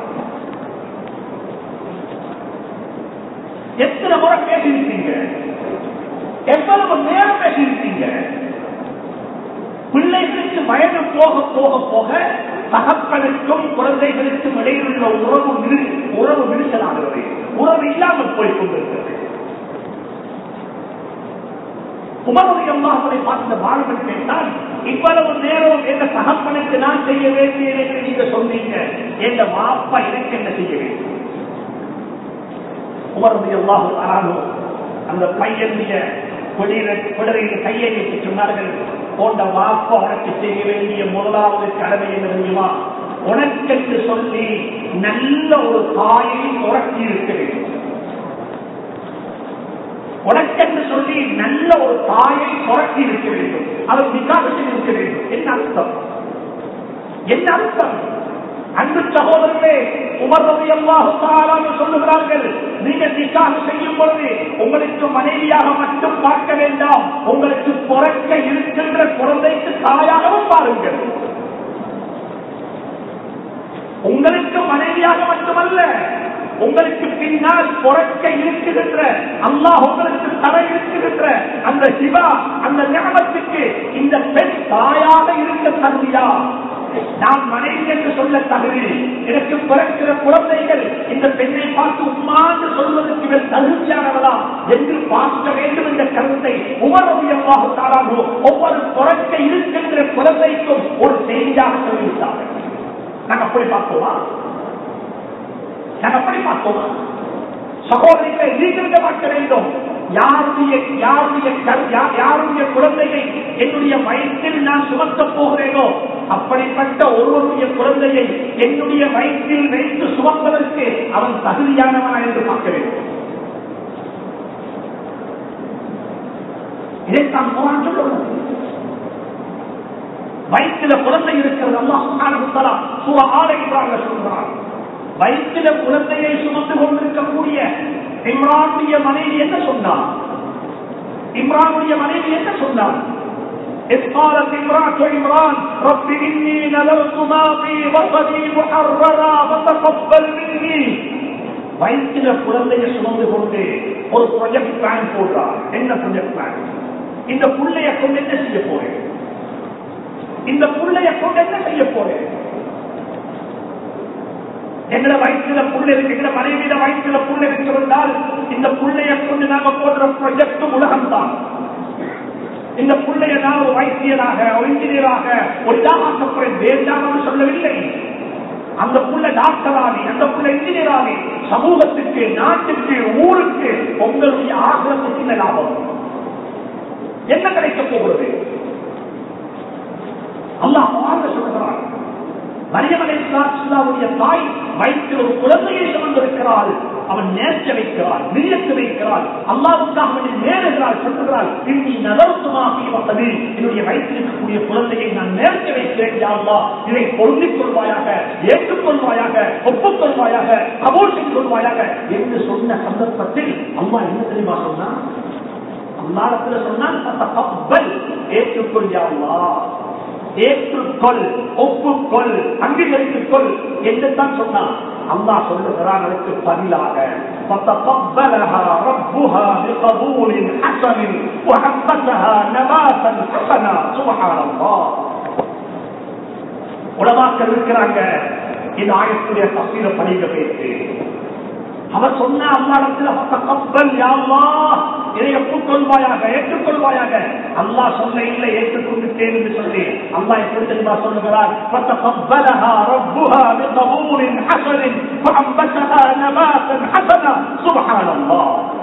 Speaker 1: எத்தனை முறை பேசியிருக்கீங்க எவ்வளவு நேரம் பேசியிருக்கீங்க பிள்ளைகளுக்கு வயது போக போக போக தகப்பனுக்கும் குழந்தைகளுக்கும் இடையில் உள்ள உறவு விரி- உறவு விரிசலாகிறது உறவு இல்லாமல் போய் கொண்டிருக்கிறது உமருடைய அம்மாவை பார்த்த வாழ்வன் கேட்டால் இவ்வளவு நேரம் எந்த தகப்பனுக்கு நான் செய்ய வேண்டியது என்று நீங்க சொன்னீங்க எந்த மாப்பா எனக்கு என்ன செய்ய வேண்டும் உமருடைய அல்லாஹு ஆனாலோ அந்த பையனுடைய பிடரையில் கையை வைத்து சொன்னார்கள் போன்ற வாப்பா உனக்கு செய்ய வேண்டிய முதலாவது கடமை என்ன தெரியுமா உனக்கென்று சொல்லி நல்ல ஒரு தாயை உறக்கி இருக்க வேண்டும் உனக்கென்று சொல்லி நல்ல ஒரு தாயை புரட்டி இருக்க வேண்டும் அவர் விகாசத்தில் இருக்க வேண்டும் என்ன அர்த்தம் என்ன அர்த்தம் அன்பு சகோதரர்களே உமர்றது எல்லாத்தாலும் சொல்லுகிறார்கள் நீங்கள் நிக்காக செய்யும் பொழுது உங்களுக்கு மனைவியாக மட்டும் பார்க்க வேண்டாம் உங்களுக்கு புறக்க இருக்கின்ற குழந்தைக்கு தாயாகவும் பாருங்கள் உங்களுக்கு மனைவியாக மட்டுமல்ல உங்களுக்கு பின்னால் புறக்க இருக்குகின்ற அல்லாஹ் உங்களுக்கு தர இருக்குகின்ற அந்த சிவா அந்த ஞாபகத்துக்கு இந்த பெண் தாயாக இருக்க தகுதியா நான் மனைவி என்று சொல்ல தகுதி எனக்கு பிறக்கிற குழந்தைகள் இந்த பெண்ணை பார்த்து உமான்னு சொல்வதற்கு இவர் தகுதியானவளா என்று பார்க்க வேண்டும் என்ற கருத்தை உமரவியமாக தாராகோ ஒவ்வொரு புறக்க இருக்கின்ற குழந்தைக்கும் ஒரு செய்தியாக சொல்லிவிட்டார்கள் நாங்க அப்படி பார்த்தோமா நாங்க அப்படி பார்த்தோமா சகோதரிகளை நீங்கள் பார்க்க வேண்டும் யாருடைய யாருடைய கல்- யா- யாருடைய குழந்தையை என்னுடைய வயிற்றில் நான் சுமத்தப் போகிறேனோ அப்படிப்பட்ட ஒருவருடைய குழந்தையை என்னுடைய வயிற்றில் வைத்து சுமப்பதற்கு அவன் தகுதியானவனா என்று பார்க்க வேண்டும் இதைத்தான் குரான் சொல்லுவது வயிற்றில குழந்தை இருக்கிறது அல்லாஹ் சுப்ஹானஹு வ தஆலா சூரா ஆல இம்ரான்ல சொல்றான் வயிற்றில குழந்தையை சுமந்து கொண்டிருக்கக்கூடிய இம்ரானுடைய மனைவி என்ன சொன்னார் இம்ரானுடைய மனைவி என்ன சொன்னார் إذ قالت امرأة عمران رب إني نذرت ما في بطني محررا فتقبل مني வயிற்றில குழந்தையை சுமந்து கொண்டு ஒரு ப்ரொஜெக்ட் பிளான் போடுறார் என்ன ப்ரொஜெக்ட் பிளான் இந்த புள்ளைய கொண்டு என்ன செய்ய போறேன் இந்த புள்ளைய கொண்டு என்ன செய்ய போறேன் எங்களை வயிற்றுல புள்ள இருக்கு எங்களை மனைவியில வயிற்றுல புள்ள இருக்கிறதால் இந்த புள்ளைய கொண்டு நாங்க போடுற ப்ரொஜெக்ட் உலகம் தான் இந்த புள்ளைய நான் ஒரு வைத்தியராக ஒரு இன்ஜினியராக ஒரு இதாகப்படுறேன் வேண்டாம் சொல்லவில்லை அந்த புள்ள டாக்டராகி அந்த புள்ள இன்ஜினியராகி சமூகத்துக்கு நாட்டுக்கு ஊருக்கு உங்களுடைய ஆசிரத்துக்கு என்ன லாபம் என்ன கிடைக்க போகிறது அல்லாஹ் வாழ்ந்த சொல்கிறார் மரியமலை சாட்சியாவுடைய தாய் வயிற்றில் ஒரு குழந்தையை சுமந்திருக்கிறாள் அவன் நேர்ச்ச வைக்கிறாள் நியத்து வைக்கிறாள் அல்லாவுக்காக அவனை நேருகிறாள் சொல்லுகிறாள் இன்னி நலவுத்துமாக வந்தது என்னுடைய வயிற்றில் இருக்கக்கூடிய குழந்தையை நான் நேர்ச்ச வைக்கிறேன் யாருலா இதை பொருந்திக் கொள்வாயாக ஏற்றுக்கொள்வாயாக ஒப்புக்கொள்வாயாக கபோல் செய்து கொள்வாயாக என்று சொன்ன சந்தர்ப்பத்தில் அம்மா என்ன தெரியுமா சொன்னா அல்லாடத்துல சொன்னால் "ஃபதகப்பல்", ஏற்றுக்கொள் யா அல்லாஹ் ஏற்றுக்கொள் ஒப்புக்கொள் அங்கீகரித்துக் கொள் என்று தான் சொன்னான் அல்லாஹ் சொல்லுகிறான் அதற்கு பதிலாக فتقبلها ربها بقبول حسن وحبتها نباتا حسنا سبحان الله உலமாக்கள் இருக்கிறாங்க இந்த ஆயத்துடைய தப்பீர படிக்க பேசு அவர் சொன்ன அல்லாடத்தில் கப்பல் யாவா இதை ஒப்புக்கொள்வாயாக ஏற்றுக்கொள்வாயாக அல்லாஹ் சொல்ல இல்லை ஏற்றுக்கொண்டுட்டேன் என்று சொல்லி அல்லாஹ் எப்படி தெரியுமா சொல்லுகிறார் فتقبلها ربها بقبول حسن فأنبتها نباتا حسنا سبحان الله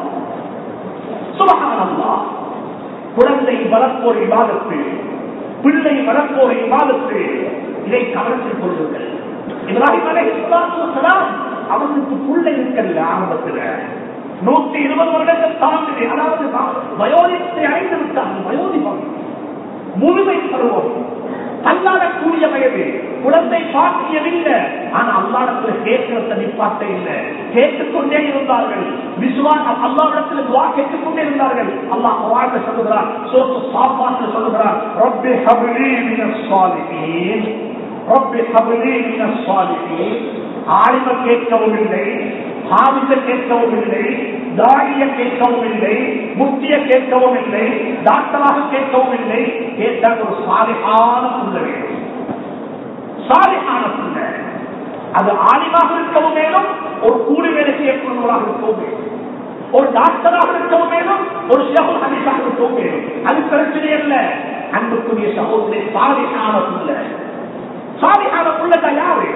Speaker 1: سبحان الله குழந்தை வளர்ப்போர் இபாதத்து பிள்ளை வளர்ப்போர் இபாதத்து இதை கவனத்தில் கொள்ளுங்கள் இப்ராஹிம் அலைஹிஸ்ஸலாம் அவர்களுக்கு புள்ள இருக்கல்ல ஆரம்பத்தில் நூத்தி இருபது வருடங்கள் தாண்டி அதாவது வயோதித்தை அடைந்து விட்டார்கள் வயோதிபம் முழுமை பருவம் அல்லாடக்கூடிய வயது குழந்தை பாக்கியவில்லை ஆனா அல்லாடத்துல கேட்கிறத நிப்பாட்ட இல்லை கேட்டுக்கொண்டே இருந்தார்கள் விசுவாசம் அல்லாவிடத்துல துவா கேட்டுக்கொண்டே இருந்தார்கள் அல்லாஹ் வாழ்க்கை சொல்லுகிறார் சோத்து சாப்பாட்டு சொல்லுகிறார் ரப்பி ஹபிலி மினஸ் சாலிஹீன் ரப்பி ஹபிலி மினஸ் சாலிஹீன் ஆலிம கேட்கவும் இல்லை ஹாவிச கேட்கவும் இல்லை தாடிய கேட்கவும் இல்லை முக்திய கேட்கவும் இல்லை டாக்டராக கேட்கவும் இல்லை கேட்டால் ஒரு சாலிகான புள்ள வேண்டும் சாலிகான புள்ள அது ஆலிமாக இருக்கவும் மேலும் ஒரு கூலி வேலை செய்யக்கூடியவராக இருக்கவும் வேண்டும் ஒரு டாக்டராக இருக்கவும் மேலும் ஒரு ஷேகுல் ஹதீஸாக இருக்கவும் வேண்டும் அது பிரச்சனை அல்ல அன்புக்குரிய சகோதரி சாலிகான புள்ள சாலிகான புள்ளதான் யாரு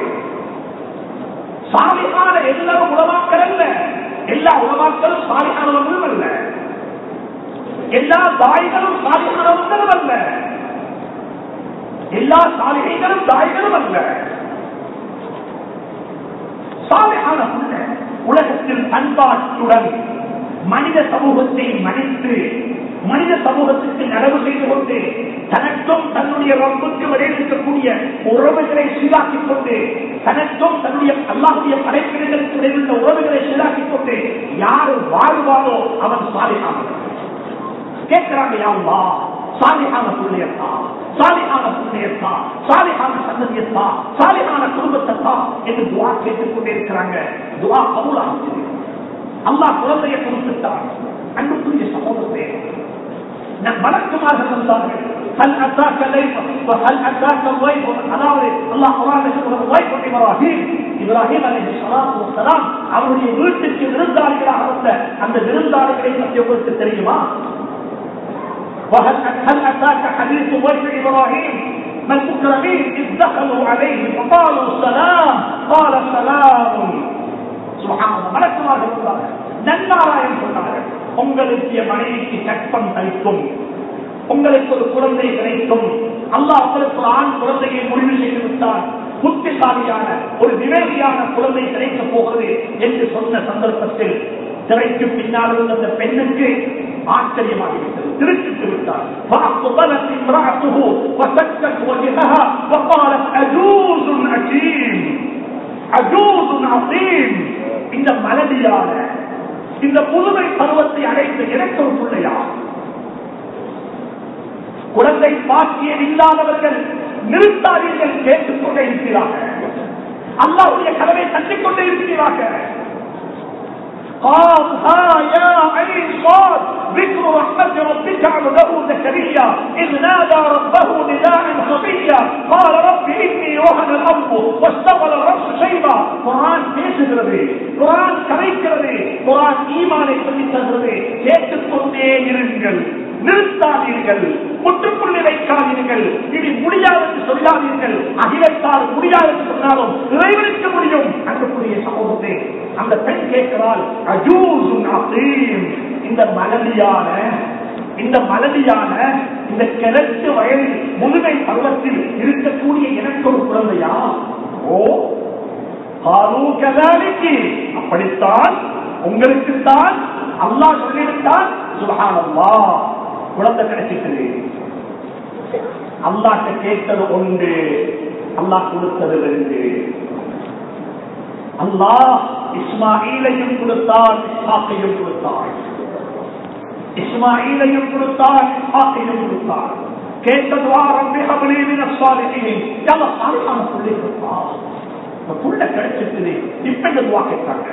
Speaker 1: சாலிகான எல்லாரும் உலமாக்கள் அல்ல எல்லா உலமாக்களும் சாலிகானவர்களும் அல்ல எல்லா தாய்களும் சாலிகானவர்களும் அல்ல எல்லா சாலிகைகளும் தாய்களும் அல்ல சாலிகான புள்ள உலகத்தில் பண்பாட்டுடன் மனித சமூகத்தை மதித்து மனித சமூகத்துக்கு நடவு செய்து கொண்டு தனக்கும் தன்னுடைய ரப்புக்கு இடையில் இருக்கக்கூடிய உறவுகளை சீராக்கிக் கொண்டு தனக்கும் தன்னுடைய அல்லாஹுடைய படைப்பினர்களுக்கு இடையில் உள்ள உறவுகளை சீராக்கிக் கொண்டு யாரு வாழ்வாரோ அவன் சாலிகானவன் கேட்கிறாங்க யாவா சாலிகான பிள்ளையத்தா சாலிகான பிள்ளையத்தா சாலிகான சந்ததியத்தா சாலிகான குடும்பத்தத்தா என்று துவா கேட்டுக் கொண்டே இருக்கிறாங்க துவா கபூலாக அல்லாஹ் குழந்தையை கொடுத்துட்டான் அன்புக்குரிய சமூகத்தை நம் வழக்கமாக வந்தார்கள் هل أتاك ليف وهل أتاك الضيف அதாவது அல்லாஹ் குர்ஆனில் சொல்கிற ضيف இப்ராஹிம் இப்ராஹிம் அலைஹிஸ்ஸலாத்து வஸ்ஸலாம் அவருடைய வீட்டுக்கு விருந்தாளிகளாக வந்த அந்த விருந்தாளிகளை பற்றி உங்களுக்கு தெரியுமா وهل هل أتاك حديث ضيف إبراهيم ما المكرمين إذ دخلوا عليه فقالوا سلام قال سلام سبحان الله மலக்குமார்கள் இருந்தார்கள் நன்மாராயம் சொன்னார்கள் உங்களுக்கு என் மனைவிக்கு கற்பம் தரிக்கும் உங்களுக்கு ஒரு குழந்தை கிடைக்கும் அல்லாஹ் உங்களுக்கு ஒரு ஆண் குழந்தையை முடிவு செய்து விட்டார் புத்திசாலியான ஒரு விவேகியான குழந்தை கிடைக்கப் போகிறது என்று சொன்ன சந்தர்ப்பத்தில் திரைக்கு பின்னால் இருந்த அந்த பெண்ணுக்கு ஆச்சரியமாகிவிட்டது திருச்சிட்டு விட்டார் فأقبلت امرأته وسكت وجهها وقالت أجوز عجيب أجوز عظيم இந்த மலடியான இந்த புதுமை பருவத்தை அடைந்த எனக்கு ஒரு பிள்ளையா குழந்தை பாக்கியம் இல்லாதவர்கள் நிறுத்தாதீர்கள் கேட்டுக்கொண்டே இருக்கிறார்கள் அல்லாவுடைய கதவை தட்டிக் கொண்டே இருக்கிறார்கள் قال ها يا عين صاد ذكر رحمة ربك عبده زكريا إذ نادى ربه نداء خفيا قال رب إني وهن الأرض واستغل الرأس شيبا قرآن பேசுகிறது குரான் கரைக்கிறது குரான் ஈமானை சொல்லி தருகிறது கேட்டுக்கொண்டே இருங்கள் நிறுத்தாதீர்கள் முற்றுப்புள்ளி வைக்காதீர்கள் இது முடியாது என்று சொல்லாதீர்கள் அகிலத்தால் முடியாது என்று சொன்னாலும் இறைவனுக்கு முடியும் அன்புக்குரிய சமூகத்தை அந்த பெண் கேட்கிறாள் அஜூசுன் அசீம் இந்த மலடியான இந்த மலடியான இந்த கிழக்கு வயதில் முதுமை பருவத்தில் இருக்கக்கூடிய எனக்கு ஒரு குழந்தையா ஓ கதாலிக்கு அப்படித்தான் உங்களுக்குத்தான் அல்லாஹ் சொல்லிவிட்டான் சுபஹானல்லா குழந்தை கிடைச்சிட்டது அல்லாட்ட கேட்டது ஒன்று அல்லாஹ் கொடுத்தது ரெண்டு அல்லாஹ் இஸ்மாயிலையும் கொடுத்தான் இஸ்ஹாக்கையும் கொடுத்தான் இஸ்மாயிலையும் கொடுத்தான் இஸ்ஹாக்கையும் கொடுத்தான் கேட்டதுவா ரப்பி ஹப்லி மின ஸாலிஹீன் யல்லா சாலிஹான புள்ளை கொடுத்தா இந்த புள்ள கிடைச்சிட்டு இப்ப இந்த துவா கேட்டாங்க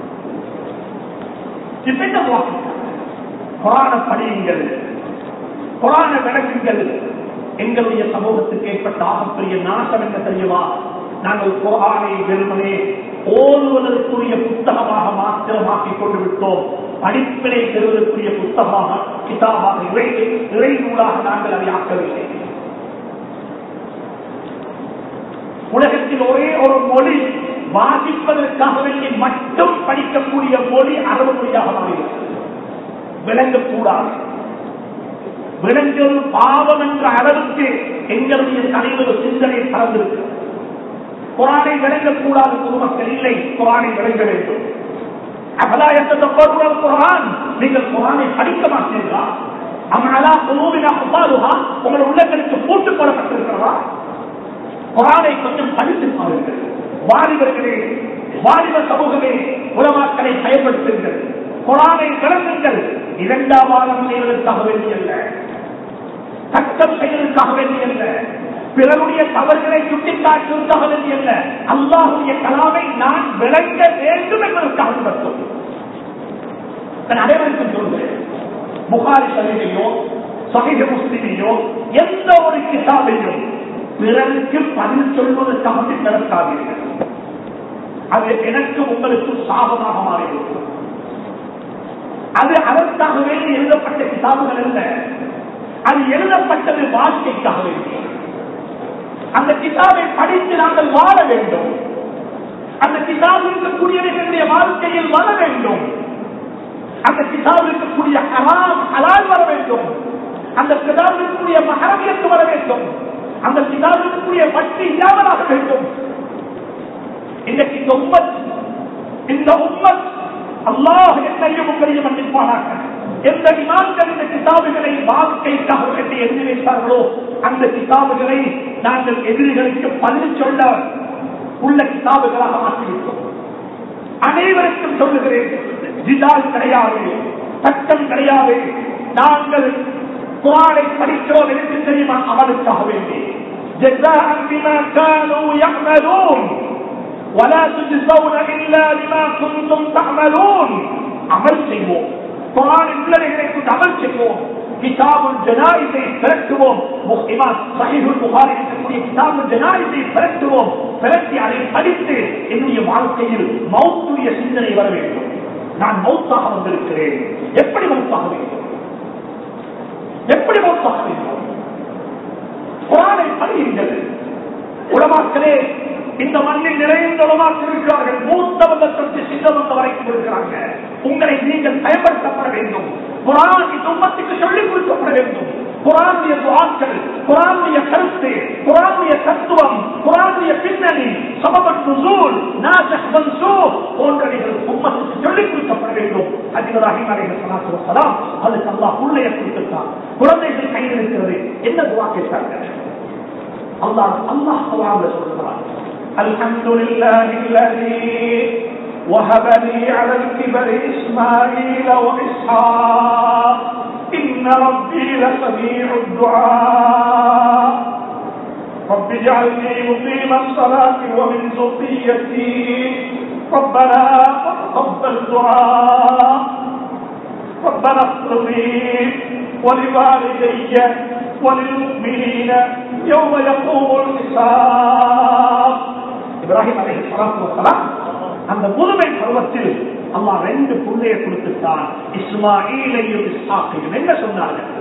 Speaker 1: இப்ப இந்த துவா கேட்டாங்க குரான படியுங்கள் குரான விளக்குங்கள் எங்களுடைய சமூகத்துக்கு ஏற்பட்ட ஆகப்பெரிய நாசம் என்ன தெரியுமா நாங்கள் குரானை வெறுமனே ஓதுவதற்குரிய புத்தகமாக மாத்திரமாக்கிக் கொண்டு விட்டோம் படிப்பினை பெறுவதற்குரிய புத்தகமாக கிதாபாக இறை இறை நூலாக நாங்கள் அதை ஆக்கவில்லை உலகத்தில் ஒரே ஒரு மொழி வாசிப்பதற்காக வேண்டி மட்டும் படிக்கக்கூடிய மொழி அரபு மொழியாக மாறிவிட்டது விளங்கக்கூடாது விளங்குவது பாவம் என்ற அளவுக்கு எங்களுடைய தலைவர் சிந்தனை பறந்திருக்கு குரானை விளங்கக்கூடாத பொதுமக்கள் இல்லை குரானை விளங்க வேண்டும் அபலாயத்தை குரான் நீங்கள் குரானை படிக்க மாட்டீர்களா அமலா குழுவினா உபாலுகா உங்கள் உள்ளங்களுக்கு பூட்டு போடப்பட்டிருக்கிறதா குரானை கொஞ்சம் படித்து பாருங்கள் வாலிபர்களே வாலிப சமூகமே உலமாக்களை பயன்படுத்துங்கள் குரானை விளங்குங்கள் இரண்டாம் வாரம் செய்வதற்காக வேண்டியல்ல சட்டம் செய்வதற்காக வேண்டியல்ல பிறருடைய தவறுகளை சுட்டிக்காட்டுவதற்காக வேண்டியல்ல அல்லாஹுடைய கலாமை நான் விளங்க வேண்டும் என்பதற்காக மட்டும் நான் அனைவருக்கும் சொல்கிறேன் புகாரி சலிமையோ சகித முஸ்லிமையோ எந்த ஒரு கிதாபையும் பிறருக்கு பதில் சொல்வதற்காக நடத்தாதீர்கள் அது எனக்கு உங்களுக்கு சாபமாக மாறிவிடும் அது அதற்காக வேண்டி எழுதப்பட்ட கிதாபுகள் அல்ல அது எழுதப்பட்டது வாழ்க்கைக்காக வேண்டி அந்த கிதாபை படித்து நாங்கள் வாழ வேண்டும் அந்த கிதாபு இருக்கக்கூடியவர்களுடைய வாழ்க்கையில் வர வேண்டும் அந்த கிதாபு இருக்கக்கூடிய ஹராம் ஹலால் வர வேண்டும் அந்த கிதாபு இருக்கக்கூடிய மகரவியத்து வர வேண்டும் அந்த கிதாபு இருக்கக்கூடிய வட்டி இல்லாமலாக வேண்டும் இன்றைக்கு இந்த உம்மத் இந்த உம்மத் அல்லாஹ் என்னையும் உங்களையும் மன்னிப்பானாக எந்த இமான்கள் இந்த கிதாபுகளை வாழ்க்கைக்காக வேண்டி எழுதி வைத்தார்களோ அந்த கிதாபுகளை நாங்கள் எதிரிகளுக்கு பதில் சொல்ல உள்ள கிதாபுகளாக மாற்றிவிட்டோம் அனைவருக்கும் சொல்லுகிறேன் ஜிதால் கிடையாது சட்டம் கிடையாது நாங்கள் குரானை படிக்கிறோம் எனக்கு தெரியுமா அவனுக்காக வேண்டி جزاء بما كانوا يعملون ولا تجزون إلا بما كنتم تعملون அமல் செய்வோம் குரானின் உள்ளவைகளை கொண்டு அமல் செய்வோம் கிதாபுல் ஜனாயிசை திரட்டுவோம் இமாம் சஹீஹுல் புகாரி இருக்கக்கூடிய கிதாபுல் ஜனாயிசை திரட்டுவோம் திரட்டி அதை படித்து என்னுடைய வாழ்க்கையில் மௌத்துடைய சிந்தனை வர வேண்டும் நான் மௌத்தாக வந்திருக்கிறேன் எப்படி மௌத்தாக வேண்டும் எப்படி மௌத்தாக வேண்டும் குரானை படியுங்கள் உலமாக்களே இந்த மண்ணில் நிறைந்த உலமாக்கள் இருக்கிறார்கள் மூத்தவங்க தொட்டு சின்னவங்க வரைக்கும் இருக்கிறாங்க உங்களை நீங்கள் பயன்படுத்தப்பட வேண்டும் குரான் இந்த உம்மத்துக்கு சொல்லிக் கொடுக்கப்பட வேண்டும் குரானுடைய துவாக்கள் குரானுடைய கருத்து குரானுடைய தத்துவம் குரானுடைய பின்னணி சபபத் நுசூல் நாசஹ் மன்சூர் போன்றவைகள் உம்மத்துக்கு சொல்லிக் கொடுக்கப்பட வேண்டும் அதிபர் ரஹீம் அலைஹி ஸலாத்து வஸலாம் அதுக்கு அல்லாஹ் உள்ளே கொடுத்துட்டான் குழந்தைகள் கையில் இருக்கிறது என்ன துவா கேட்டாங்க அல்லாஹ் அல்லாஹ் குரான்ல சொல்றான் الحمد لله الذي وهب لي على الكبر إسماعيل وإسحاق إن ربي لسميع الدعاء رب اجعلني مقيم الصلاة ومن ذريتي ربنا وتقبل دعاء ربنا اغفر لي ولوالدي وللمؤمنين يوم يقوم الحساب இப்ராஹிம் அலைஹி ஸலாத்து வஸலாம் அந்த முதுமை பருவத்தில் அல்லாஹ் ரெண்டு புள்ளையை கொடுத்துட்டான் இஸ்மாயிலையும் இஸ்ஹாக்கையும் என்ன சொன்னார்கள்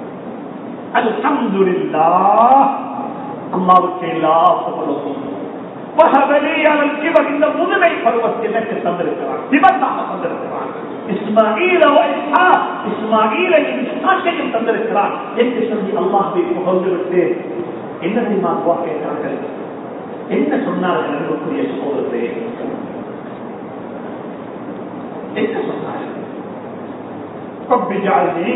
Speaker 1: அல்ஹம்துலில்லாஹ் அல்லாஹ்வுக்கு எல்லா புகழும் வஹபலி அலல் கிபர் இந்த முதுமை பருவத்தில் எனக்கு தந்திருக்கிறான் திபத்தாக தந்திருக்கிறான் இஸ்மாயில இஸ்ஹாக் இஸ்மாயிலையும் இஸ்ஹாக்கையும் தந்திருக்கிறான் என்று சொல்லி அல்லாஹ்வை புகழ்ந்து விட்டு என்ன தெரியுமா துவா கேட்டார்கள் என்ன சொன்னார்கள் அன்புக்குரிய சகோதரத்தை என்ன சொன்னார்கள் رب اجعلني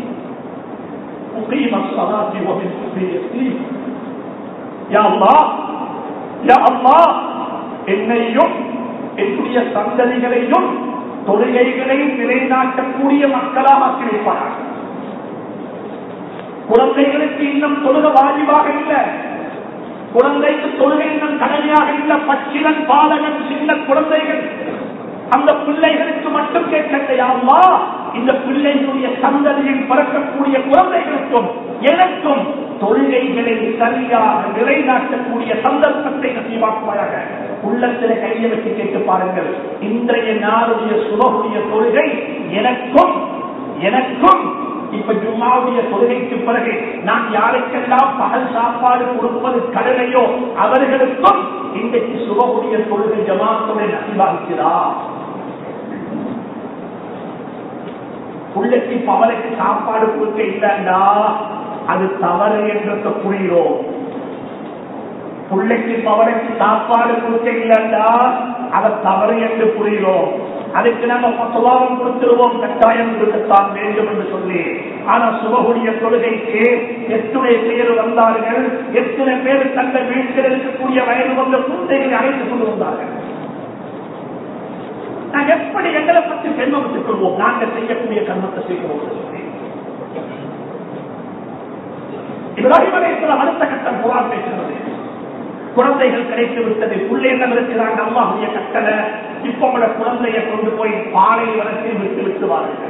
Speaker 1: مقيم الصلاة ومن ذريتي يا الله يا الله என்னையும் என்னுடைய சந்ததிகளையும் தொழுகைகளை நிலைநாட்டக்கூடிய மக்களாக ஆக்கி வைப்பார்கள் குழந்தைகளுக்கு இன்னும் தொழுக வாஜிவாக இல்லை குழந்தைக்கு தொழுகை இன்னும் கடமையாக இல்ல பச்சிலன் பாலகன் சின்ன குழந்தைகள் அந்த பிள்ளைகளுக்கு மட்டும் கேட்கலையாமா இந்த பிள்ளைகளுடைய சந்ததியில் பிறக்கக்கூடிய குழந்தைகளுக்கும் எனக்கும் தொழுகைகளை சரியாக நிலைநாட்டக்கூடிய சந்தர்ப்பத்தை நசீவாக்குவாயாக உள்ளத்தில் கையை வச்சு கேட்டு பாருங்கள் இன்றைய நாளுடைய சுபகுடைய தொழுகை எனக்கும் எனக்கும் இப்ப ஜும்மாவுடைய தொழுகைக்கு பிறகு நான் யாருக்கெல்லாம் பகல் சாப்பாடு கொடுப்பது கடலையோ அவர்களுக்கும் இன்றைக்கு சுபகுடைய தொழுகை ஜமாத்துடைய நசிவாகிறா புள்ளைக்கு பவலைக்கு சாப்பாடு கொடுக்க இல்லைண்டா அது தவறு என்றத புரிகிறோம் புள்ளைக்கு பவலைக்கு சாப்பாடு கொடுக்க இல்லைண்டா அதை தவறு என்று புரிகிறோம் அதுக்கு நம்ம பத்துவாரம் கொடுத்துருவோம் கட்டாயம் கொடுக்கத்தான் வேண்டும் என்று சொல்லி ஆனா சுபகுடைய தொழுகைக்கு எத்தனை பேர் வந்தார்கள் எத்தனை பேர் தங்கள் வீட்டில் இருக்கக்கூடிய வயது வந்த குழந்தைகளை அழைத்துக் கொண்டு வந்தார்கள் நான் எப்படி எங்களை பற்றி பெண்மத்துக் கொள்வோம் நாங்கள் செய்யக்கூடிய கர்மத்தை செய்கிறோம் என்று சொல்லி இப்ராஹிம் அலைஹிஸ்ஸலாம் அடுத்த கட்டம் குரான் பேசுகிறது குழந்தைகள் கிடைத்து விட்டது பிள்ளைகள் இருக்கிறாங்க அம்மாவுடைய கட்டளை இப்ப உங்களோட குழந்தைய கொண்டு போய் பாலை வளர்த்து விட்டு விட்டு வாருங்கள்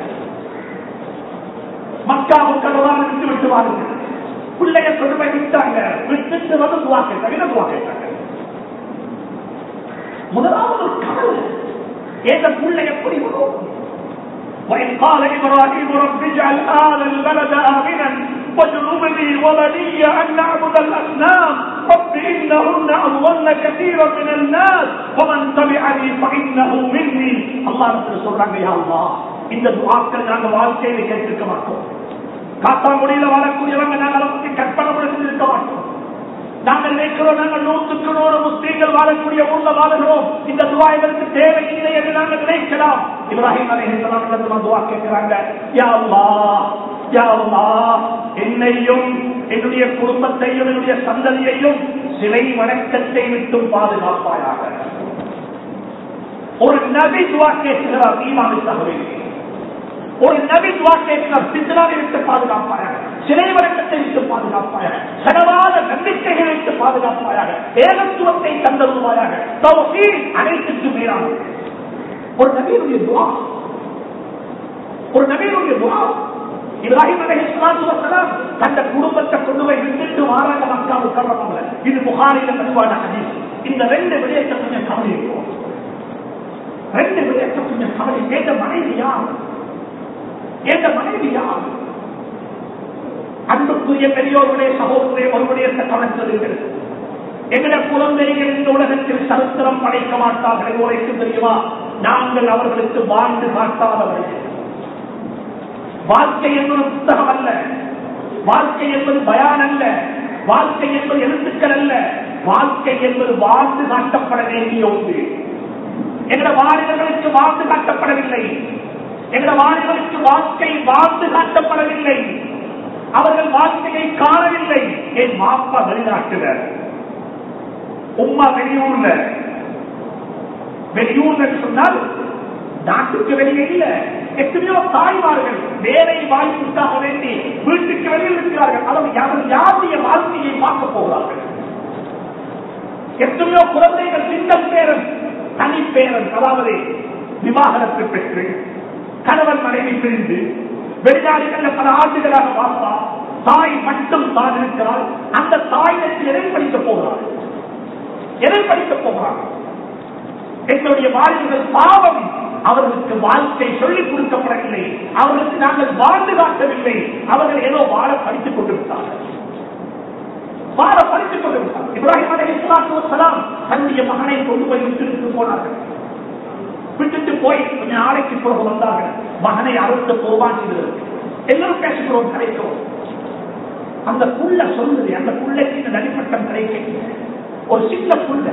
Speaker 1: மக்கா மக்களோட விட்டு விட்டு வாருங்கள் பிள்ளைய கொண்டு போய் விட்டாங்க விட்டுட்டு வந்து துவா கேட்டாங்க துவா கேட்டாங்க முதலாவது ஒரு கவலை ஏத பிள்ளை எப்படி வரும் وإذ قال إبراهيم رب اجعل هذا البلد آمنا واجنبني وبني أن نعبد الأصنام رب إنهن أضلن كثيرا من الناس ومن تبعني فإنه مني الله رسول சொல்றாங்க யா அல்லாஹ் இந்த துஆக்கள் நாங்க வாழ்க்கையில கேட்டிருக்க மாட்டோம் காத்தாங்குடியில வாழக்கூடியவங்க நாங்கள் அதை பத்தி கற்பனை கூட செஞ்சிருக்க மாட்டோம் நாங்கள் நினைக்கிறோம் நாங்கள் நூற்றுக்கு நூறு முஸ்லீம்கள் வாழக்கூடிய ஊர்ல வாழுகிறோம் இந்த துவா எங்களுக்கு தேவையில்லை என்று நாங்கள் நினைக்கலாம் இப்ராஹிம் அலைஹிஸ்ஸலாம் துவா கேட்கிறாங்க யா அல்லாஹ் யா அல்லாஹ் என்னையும் என்னுடைய குடும்பத்தையும் என்னுடைய சந்ததியையும் சிலை வணக்கத்தை விட்டும் பாதுகாப்பாயாக ஒரு நபி துவா கேட்கிறார் ஈமானை தகவல் ஒரு நபி துவா கேட்கிறார் பித்னாவை விட்டு பாதுகாப்பாயாக சிலை வழக்கத்தை விட்டு பாதுகாப்பாயாக சடவாத நம்பிக்கைகளை விட்டு பாதுகாப்பாயாக ஏகத்துவத்தை தந்தருவாயாக அனைத்துக்கு மேலாக ஒரு நபியினுடைய துவா ஒரு நபியினுடைய துவா இப்ராஹிம் அலைஹிஸ்ஸலாம் தந்த குடும்பத்தை கொண்டு போய் விட்டுட்டு வாராங்க மக்காவு கர்றவங்க இது புகாரில பதிவான ஹதீஸ் இந்த ரெண்டு விடயத்தை கொஞ்சம் கவனிப்போம் ரெண்டு விடயத்தை கொஞ்சம் கவனி கேட்ட மனைவி யார் என்ற மனைவி யார் அன்புக்குரிய பெரியோருடைய சகோதரரை ஒருவருடைய கவனித்தது எங்கட குழந்தைகள் இந்த உலகத்தில் சரித்திரம் படைக்க மாட்டார்கள் உரைக்கு தெரியுமா நாங்கள் அவர்களுக்கு வாழ்ந்து காட்டாதவர்கள் வாழ்க்கை என்பது புத்தகம் அல்ல வாழ்க்கை என்பது பயான் அல்ல வாழ்க்கை என்பது எழுத்துக்கள் அல்ல வாழ்க்கை என்பது வாழ்ந்து காட்டப்பட வேண்டிய ஒன்று எங்கள வாலிபர்களுக்கு வாழ்ந்து காட்டப்படவில்லை எங்கள வாலிபர்களுக்கு வாழ்க்கை வாழ்ந்து காட்டப்படவில்லை அவர்கள் வாழ்க்கையை காணவில்லை என் மாப்பா வெளிநாட்டுல உம்மா வெளியூர்ல வெளியூர்ல சொன்னால் நாட்டுக்கு வெளியே இல்ல எத்தனையோ தாய்மார்கள் வேலை வாய்ப்புக்காக வேண்டி வீட்டுக்கு வெளியில் இருக்கிறார்கள் அவர் அவர் யாருடைய வாழ்க்கையை பார்க்க போகிறார்கள் எத்தனையோ குழந்தைகள் சிங்கள் பேரன் தனி பேரன் அதாவது விவாகரத்து பெற்று கணவன் மனைவி பிரிந்து வெளிநாடுகளில் பல ஆண்டுகளாக பார்த்தா தாய் மட்டும் தான் இருக்கிறாள் அந்த தாயிற்கு எதை படிக்க போகிறாள் எதை படிக்க போகிறாள் எங்களுடைய வாழ்வுகள் பாவம் அவர்களுக்கு வாழ்க்கை சொல்லிக் கொடுக்கப்படவில்லை அவர்களுக்கு நாங்கள் வாழ்ந்து காட்டவில்லை அவர்கள் ஏதோ வாழ படித்துக் கொண்டிருந்தார்கள் வாழ படித்துக் கொண்டிருந்தார் இப்ராஹிம் அலி இஸ்லாத்துலாம் தன்னுடைய மகனை கொண்டு போய் விட்டு போனார்கள் விட்டுட்டு போய் கொஞ்ச நாளைக்கு பிறகு வந்தார்கள் மகனை அறுத்த போவான் எல்லாரும் பேசுகிறோம் கிடைக்கிறோம் அந்த புள்ள சொல்லுது அந்த புள்ளைக்கு இந்த நடிப்பட்டம் கிடைக்க ஒரு சின்ன புள்ள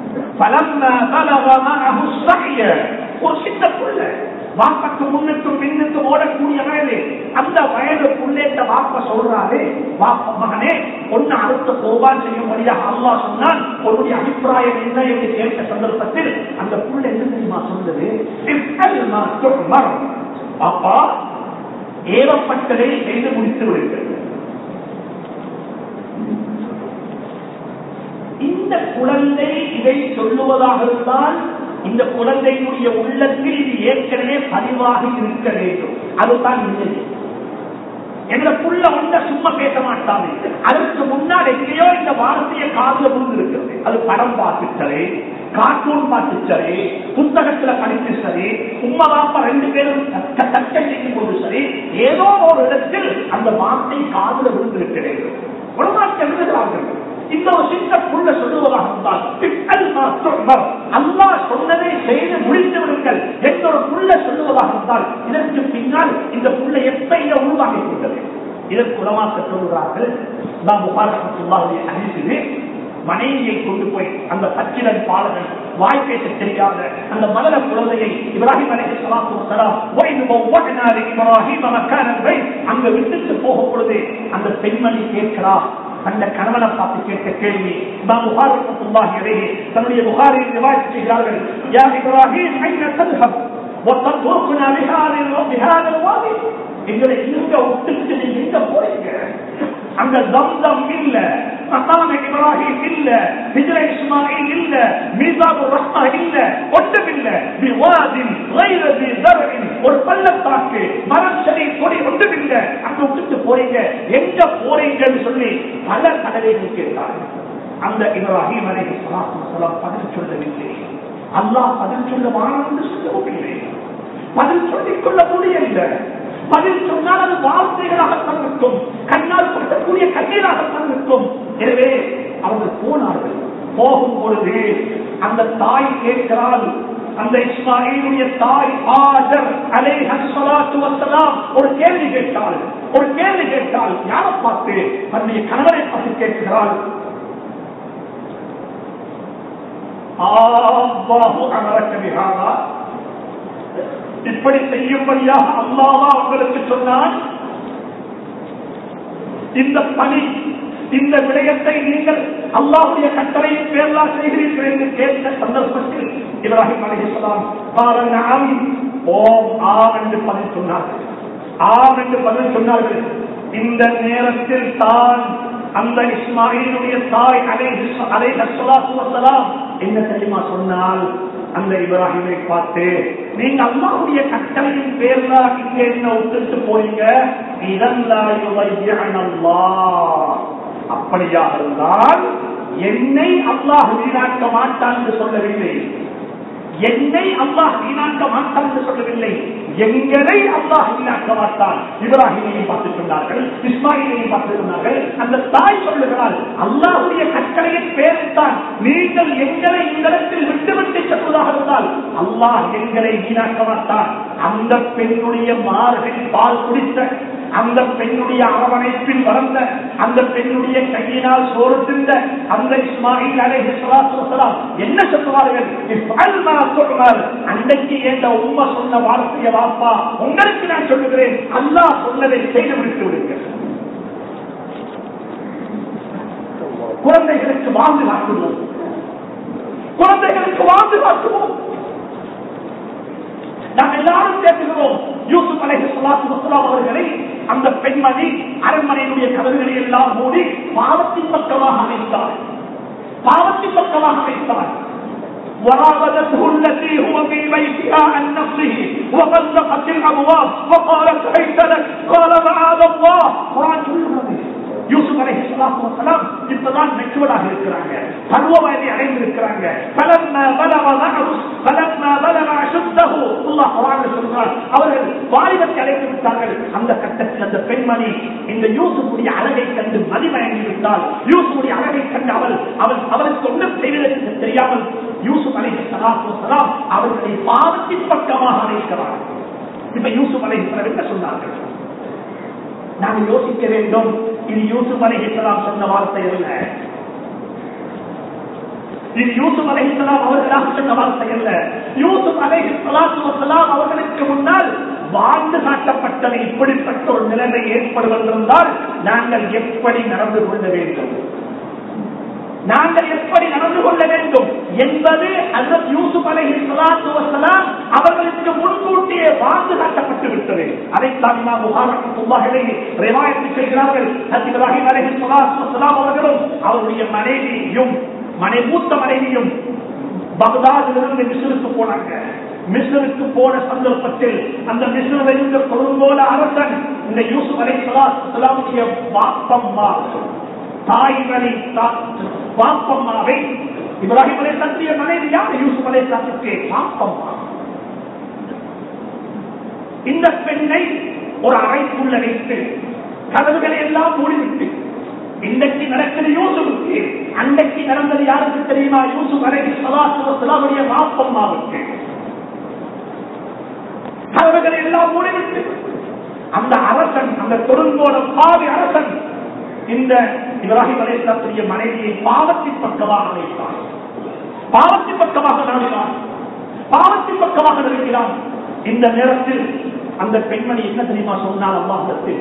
Speaker 1: ஒரு சின்ன புள்ள வாப்பக்கு முன்னுக்கும் பின்னுக்கும் ஓடக்கூடிய வயது அந்த வயது புள்ளேட்ட வாப்ப சொல்றாரு வாப்ப மகனே ஒன்னு அடுத்த கோபால் செய்யும்படியாக அல்லா சொன்னால் உன்னுடைய அபிப்பிராயம் என்ன என்று கேட்ட சந்தர்ப்பத்தில் அந்த புள்ள என்ன தெரியுமா சொன்னது அப்பா ஏவப்பட்டதை செய்து முடித்து விடுங்கள் இந்த குழந்தை இதை சொல்லுவதாக இருந்தால் இந்த குழந்தையினுடைய உள்ளத்தில் இது ஏற்கனவே பதிவாக இருக்க வேண்டும் அதுதான் நிலை எங்க புள்ள ஒன்ற சும்மா பேச மாட்டாது அதற்கு முன்னால் எங்கேயோ இந்த வார்த்தையை காதுல விழுந்திருக்கிறது அது படம் பார்த்து சரி கார்ட்டூன் பார்த்து சரி புத்தகத்துல படித்து சரி உம்மா பாப்பா ரெண்டு பேரும் தச்சை செய்யும் போது சரி ஏதோ ஒரு இடத்தில் அந்த வார்த்தை காதுல விழுந்திருக்கிறது உலமாக்கு எழுதுகிறார்கள் இந்த ஒரு சின்ன புள்ள சொல்லுவதாக இருந்தால் பித்தல் மாற்றுவர் அல்லாஹ் சொன்னதை செய்து முடித்து விடுங்கள் என்ற ஒரு புள்ள சொல்லுவதாக இருந்தால் இதற்கு பின்னால் இந்த புள்ள எப்ப இங்க உருவாகி கொண்டது இதற்கு உலமாக்க சொல்கிறார்கள் நாம் முகாரத்துள்ளாவுடைய அறிவித்து மனைவியை கொண்டு போய் அந்த பச்சிலன் பாலகன் வாய் பேச தெரியாத அந்த மலர குழந்தையை இப்ராஹிம் அலி இப்ராஹிம் அங்க விட்டுட்டு போகும் பொழுது அந்த பெண்மணி கேட்கிறா அந்த கணவனை பார்த்து கேட்ட கேள்வி தன்னுடைய புகாரில் ரிவாய்ட் செய்கிறார்கள் யா இப்ராஹிம் ஐன தذهب وتتركنا بهذا بهذا الوادي எங்களை இங்க விட்டுட்டு நீங்க எங்க போறீங்க அங்க தம்தம் இல்ல மகாம இப்ராஹிம் இல்ல ஹிஜ்ர இஸ்மாயில் இல்ல மீசாபு ரஹ்மா இல்ல ஒன்றும் இல்ல விவாதின் கைரதி தரவின் ஒரு பள்ளத்தாக்கு மரம் செடி கொடி ஒன்றும் இல்ல அங்க விட்டுட்டு போறீங்க எங்க போறீங்கன்னு சொல்லி பல தடவைகள் கேட்டார்கள் அந்த இப்ராஹிம் அலை சலாம் பதில் சொல்லவில்லை அல்லாஹ் பதில் சொல்ல வானம் என்று சொல்லவும் இல்லை பதில் சொல்லிக் கொள்ள முடியவில்லை பதில் சொன்னால் அது வார்த்தைகளாகத்தான் இருக்கும் கண்ணால் கொட்டக்கூடிய கண்ணீராகத்தான் இருக்கும் எனவே அவர்கள் போனார்கள் போகும் பொழுது அந்த தாய் கேட்கிறாள் அந்த இஸ்மாயிலுடைய தாய் ஆஜர் அலை ஹஸ்வலாத்து வசலாம் ஒரு கேள்வி கேட்டாள் ஒரு கேள்வி கேட்டால் யாரை பார்த்து தன்னுடைய கணவரை பார்த்து கேட்கிறாள் ஆவாஹு அமரக்க விஹாரா இப்படி செய்யும்படியாக அல்லாவா உங்களுக்கு சொன்னான் இந்த பணி இந்த விடயத்தை நீங்கள் அல்லாவுடைய கட்டளையின் பேர்லா செய்கிறீர்கள் என்று கேட்ட சந்தர்ப்பத்தில் இப்ராஹிம் அலிஹலாம் காரணம் ஓம் ஆம் என்று பதில் சொன்னார்கள் ஆம் என்று பதில் சொன்னார்கள் இந்த நேரத்தில் தான் அந்த இஸ்மாயிலுடைய தாய் அலை அலை வசலாம் என்ன தெரியுமா சொன்னால் அந்த இப்ராஹிமை பார்த்து நீங்க அல்லாவுடைய கட்டளையின் பேர்ல இங்க என்ன விட்டுட்டு போறீங்க இதல்லா அப்படியாக இருந்தால் என்னை அல்லாஹ் வீணாக்க மாட்டான் என்று சொல்லவில்லை என்னை அல்லாஹ் வீணாக்க மாட்டான் என்று சொல்லவில்லை எங்களை அல்லாஹ் வீணாக்க மாட்டான் இப்ராஹிமையும் பார்த்து சொன்னார்கள் இஸ்மாயிலையும் பார்த்து சொன்னார்கள் அந்த தாய் சொல்லுகிறாள் அல்லாஹுடைய கட்டளையின் பேரில்தான் நீங்கள் எங்களை இந்த விட்டுவிட்டு செல்வதாக இருந்தால் அல்லாஹ் எங்களை வீணாக்க மாட்டான் அந்த பெண்ணுடைய மார்பில் பால் குடித்த அந்த பெண்ணுடைய அரவணைப்பில் வளர்ந்த அந்த பெண்ணுடைய கையினால் சோறு தின்ற அந்த இஸ்மாயில் அலைஹி ஸலாத்து வஸலாம் என்ன சொல்லுவார்கள் இஃபல் மா துஅமல் அன்னைக்கு என்ற உம்மா சொன்ன வார்த்தையை வாப்பா உங்களுக்கு நான் சொல்லுகிறேன் அல்லாஹ் சொன்னதை செய்து முடித்து விடுங்கள் குழந்தைகளுக்கு வாழ்ந்து காட்டுவோம் குழந்தைகளுக்கு வாழ்ந்து காட்டுவோம் நாம் எல்லாரும் பேசுகிறோம் யூசுப் அலைஹி ஸலாத்து வஸலாம் அவர்களை அந்த பெண்மணி அரண்மனையினுடைய கதவுகளை எல்லாம் மூடி பாவத்தின் பக்கமாக அமைத்தார் பாவத்தின் பக்கமாக அமைத்தார் وراودته التي هو في بيتها عن نفسه وغلقت الابواب وقالت هيت لك قال معاذ الله قرآن சொல்லுகிறது யூசுப் அலைஹி ஸலாத்து வஸலாம் இப்பதான் மெச்சூர்டாக இருக்கிறாங்க பருவ வயதை அடைந்து இருக்கிறாங்க பலம்மா பலவ மஅஹு பலம்மா பலவ அஷுத்தஹு அல்லாஹ் குர்ஆன்ல சொல்றார் அவர்கள் வாலிபத்தை அடைந்து விட்டார்கள் அந்த கட்டத்தில் அந்த பெண்மணி இந்த யூசுஃபுடைய அழகை கண்டு மதிமயங்கி விட்டால் யூசுஃபுடைய அழகை கண்டு அவள் அவள் அவளுக்கு ஒன்றும் செய்வதற்கு தெரியாமல் யூசுப் அலைஹி ஸலாத்து வஸலாம் அவர்களை பாவத்தின் பக்கமாக அழைக்கிறார் இப்ப யூசுப் அலைஹி ஸலாம் என்ன சொன்னார்கள் நாங்கள் யோசிக்க வேண்டும் இது யூசுப் அலைஹிஸ்லாம் சொன்ன வார்த்தை அல்ல இது யூசுப் அலைஹிஸ்லாம் அவர்களாக சொன்ன வார்த்தை அல்ல யூசுப் அலைஹிஸ்லாம் அவர்களுக்கு முன்னால் வாழ்ந்து காட்டப்பட்டது இப்படிப்பட்ட ஒரு நிலைமை ஏற்படுவதென்றால் நாங்கள் எப்படி நடந்து கொள்ள வேண்டும் நாங்கள் எப்படி நடந்து கொள்ள வேண்டும் என்பது அதன் யூசுப் அலை வசலாம் அவர்களுக்கு முன்கூட்டியே வாழ்ந்து காட்டப்பட்டு விட்டது அதைத்தான் இமாம் முகாரத்துள்ளாகளை ரிவாயத்து செய்கிறார்கள் இப்ராஹிம் அலை வசலாம் அவர்களும் அவருடைய மனைவியும் மனை மூத்த மனைவியும் பகதாதிலிருந்து விசுருக்கு போனாங்க மிஸ்ருக்கு போன சந்தர்ப்பத்தில் அந்த மிஸ்ரில் இருந்த கொடுங்கோல அரசன் இந்த யூசுப் அலை சலாமுடைய வாப்பம்மா தாய் வழி வாப்பம்மாவை இப்ராஹிம் அலை சத்திய மனைவி யார் யூசுப் அலை சத்துக்கு வாப்பம்மா இந்த பெண்ணை ஒரு அறைக்குள்ள வைத்து கதவுகளை எல்லாம் மூடிவிட்டு இன்றைக்கு நடக்கிறது யூசுஃபுக்கு அன்றைக்கு நடந்தது யாருக்கு தெரியுமா யூசுப் அலைஹி ஸலாத்து வஸலாமுடைய வாப்பம்மாவுக்கு கதவுகளை எல்லாம் மூடிவிட்டு அந்த அரசன் அந்த தொழுங்கோட பாவி அரசன் இந்த இப்ராஹிம் அலைஹிஸ்ஸலாத்துடைய மனைவியை பாவத்தின் பக்கமாக அழைத்தார் பாவத்தின் பக்கமாக நாடினார் பாவத்தின் பக்கமாக நிறுத்தினான் இந்த நேரத்தில் அந்த பெண்மணி என்ன தெரியுமா சொன்னால் அல்லாஹத்தில்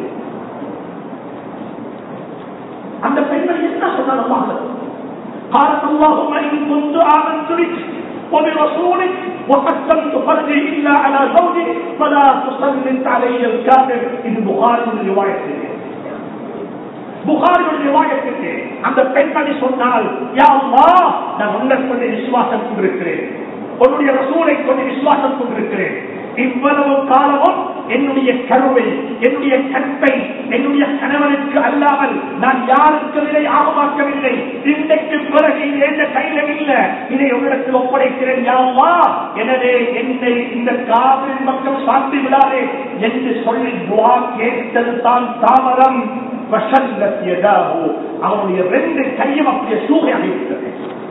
Speaker 1: அந்த பெண்மணி என்ன சொன்னால் அல்லாஹத்தில் قالت اللهم إن كنت آمنت بك وبرسولك وقسمت فرجي إلا على زوجي فلا تسلط علي الكافر இது புகாரி ரிவாயத்தில் புகாரியுடைய ரிவாயத்திற்கு அந்த பெண்மணி சொன்னால் யா அல்லாஹ் நான் உன்னை கொண்டு விசுவாசம் கொண்டிருக்கிறேன் உன்னுடைய ரசூலை கொண்டு விசுவாசம் கொண்டிருக்கிறேன் இவ்வளவு காலமும் என்னுடைய கருவை என்னுடைய கற்பை என்னுடைய கணவனுக்கு அல்லாமல் நான் யாருக்கு இதை ஆகமாக்கவில்லை இன்றைக்கு பிறகு இது எந்த கையில இல்லை இதை உன்னிடத்தில் ஒப்படைக்கிறேன் யாவா எனவே என்னை இந்த காவிரி மக்கள் சாத்தி விடாதே என்று சொல்லி துவா கேட்டது தான் தாமதம் வசல்லத்தியதாகோ அவனுடைய ரெண்டு கையும் அப்படியே சூகையாக இருக்கிறது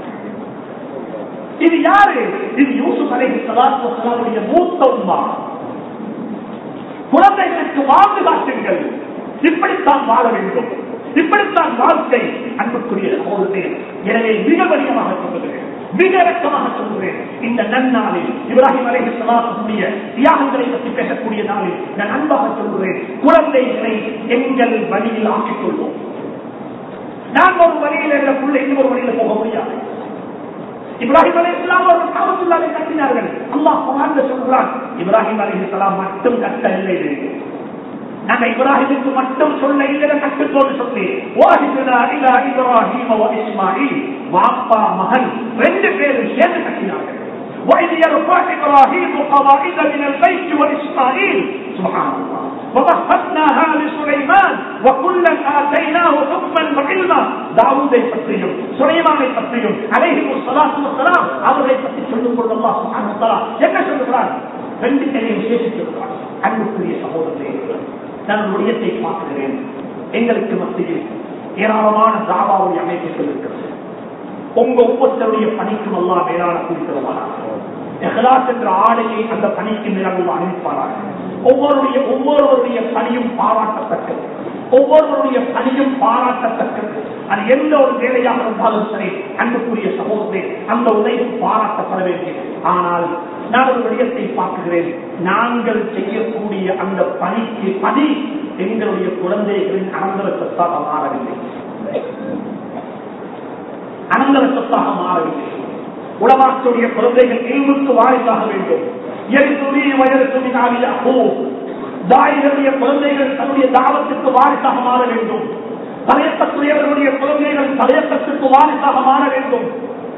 Speaker 1: இது யாரு இது யூசுப் அலைஹி ஸலாத்து வஸலாமுடைய மூத்த உம்மா குழந்தைகளுக்கு வாழ்ந்து காட்டுங்கள் இப்படித்தான் வாழ வேண்டும் இப்படித்தான் வாழ்க்கை அன்புக்குரிய சகோதரே எனவே மிக வலியமாக சொல்லுகிறேன் மிக இறக்கமாக சொல்லுகிறேன் இந்த நன்னாளில் இப்ராஹிம் அலைஹி ஸலாத்துடைய தியாகங்களை பற்றி பேசக்கூடிய நாளில் நான் அன்பாக சொல்லுகிறேன் குழந்தைகளை எங்கள் வழியில் ஆக்கிக் கொள்வோம் நான் ஒரு வழியில் என்ற பிள்ளை இன்னொரு வழியில் போக முடியாது இப்ராஹிம் அலி இஸ்லாம் அவர்கள் காவத்துள்ளாவை கட்டினார்கள் அல்லாஹ் குரான் சொல்கிறான் இப்ராஹிம் அலி இஸ்லாம் மட்டும் கட்டவில்லை நாங்க இப்ராஹிமுக்கு மட்டும் சொல்ல இல்லை கட்டுக்கோடு சொல்லி வாஹிதுனா இலா இப்ராஹிம் வ இஸ்மாயில் வாப்பா மகன் ரெண்டு பேரும் சேர்ந்து கட்டினார்கள் وإذ يرفع إبراهيم قواعد من البيت وإسماعيل سبحان الله ومهدناها لسليمان وكلا آتيناه حكما وعلما தாவூதை பற்றியும் சுலைமானை பற்றியும் அலைஹி ஸலாத்து வஸலாம் அவர்களை பற்றி சொல்லும் பொழுது அல்லாஹ் சுப்ஹானஹு வ தஆலா என்ன சொல்கிறார் ரெண்டு பேரையும் விசேஷித்திருக்கிறார் அன்புக்குரிய சகோதரர்களே நான் ஒரு இடத்தை பார்க்கிறேன் எங்களுக்கு மத்தியில் ஏராளமான தாவாவுடைய அமைப்புகள் இருக்கிறது உங்க ஒவ்வொருத்தருடைய பணிக்கும் அல்லா மேலான குறிப்பிடுவாராக எஹ்லாஸ் என்ற ஆடையை அந்த பணிக்கு மேலாக அணிவிப்பாராக ஒவ்வொருடைய ஒவ்வொருவருடைய பணியும் பாராட்டத்தக்கது ஒவ்வொருவருடைய பணியும் பாராட்டத்தக்கது அது எந்த ஒரு வேலையாக இருந்தாலும் சரி அன்புக்குரிய சகோதரே அந்த உதவி பாராட்டப்பட வேண்டியது ஆனால் நான் ஒரு விடயத்தை பார்க்கிறேன் நாங்கள் செய்யக்கூடிய அந்த பணிக்கு பணி எங்களுடைய குழந்தைகளின் அனந்தர சொத்தாக மாறவில்லை அனந்தர சொத்தாக மாறவில்லை உலமாக்களுடைய குழந்தைகள் இல்முக்கு வாரிசாக வேண்டும் எழுத்துணி வயது துணி நாவியாகோ தாயிகளுடைய குழந்தைகள் தன்னுடைய தாவத்துக்கு வாரிசாக மாற வேண்டும் தலையத்தத்துடையவர்களுடைய குழந்தைகள் தலையத்தத்துக்கு வாரிசாக மாற வேண்டும்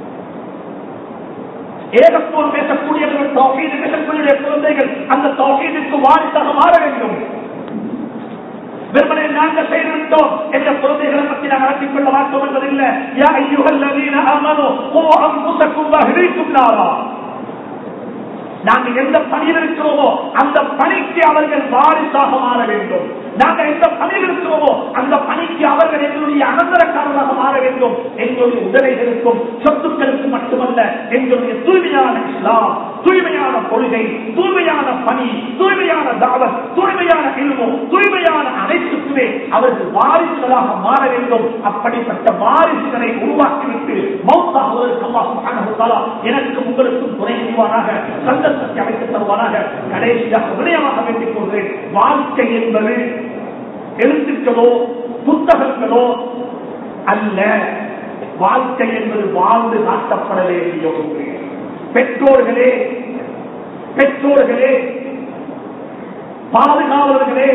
Speaker 1: ஏகப்போர் பேசக்கூடியவர்கள் தௌஹீது பேசக்கூடிய குழந்தைகள் அந்த தௌஹீதுக்கு வாரிசாக மாற வேண்டும் வெறுமனை நாங்கள் செய்துவிட்டோம் என்ற குழந்தைகளை பற்றி நாம் நடத்திக் கொள்ள மாட்டோம் என்பதில்லை யா ஐயுகள் நவீன அமனோ ஓ அம்புசக்கும் வகிரிக்கும் நாரா நாங்கள் எந்த பணியில் இருக்கிறோமோ அந்த பணிக்கு அவர்கள் வாரிசாக மாற வேண்டும் நாங்கள் எந்த பணியில் இருக்கிறோமோ அந்த பணிக்கு அவர்கள் எங்களுடைய அனந்தரக்காரராக மாற வேண்டும் எங்களுடைய உதவிகளுக்கும் சொத்துக்களுக்கும் மட்டுமல்ல எங்களுடைய தூய்மையான இஸ்லாம் தூய்மையான கொள்கை தூய்மையான பணி தூய்மையான தாவத் தூய்மையான இல்மோ தூய்மையான அனைத்துக்குமே அவர்கள் வாரிசுகளாக மாற வேண்டும் அப்படிப்பட்ட வாரிசுகளை உருவாக்கிவிட்டு மௌத்தாகுவதற்கு அல்லாஹ் சுப்ஹானஹு வ தஆலா எனக்கும் உங்களுக்கும் துணை செய்வாராக சந்தர்ப்பத்தை அமைத்து தருவாராக கடைசியாக விடயமாக வேண்டிக் கொள்கிறேன் வாழ்க்கை என்பது எழுத்துக்களோ புத்தகங்களோ அல்ல வாழ்க்கை என்பது வாழ்ந்து காட்டப்பட வேண்டிய ஒன்று பெற்றோர்களே பெற்றோர்களே பாதுகாவலர்களே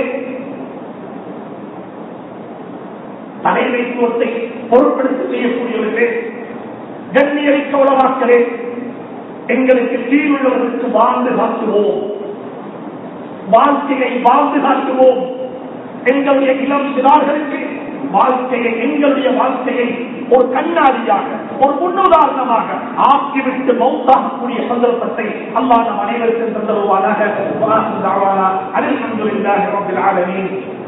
Speaker 1: தலைமைத்துவத்தை பொருட்படுத்தி செய்யக்கூடியவர்களே கண்ணியமிக்க உலமாக்களே எங்களுக்கு கீழுள்ளவர்களுக்கு வாழ்ந்து காட்டுவோம் வாழ்க்கையை வாழ்ந்து காட்டுவோம் எங்களுடைய இளம் சிறார்களுக்கு வாழ்க்கையை எங்களுடைய வாழ்க்கையை ஒரு கண்ணாடியாக ஒரு முன்னுதாரணமாக ஆக்கிவிட்டு மௌத்தாகக்கூடிய சந்தர்ப்பத்தை அல்லாஹ் நம் அனைவருக்கும் தந்தருவானாக அலமதுல்லாஹி ரப்பில் ஆலமீன்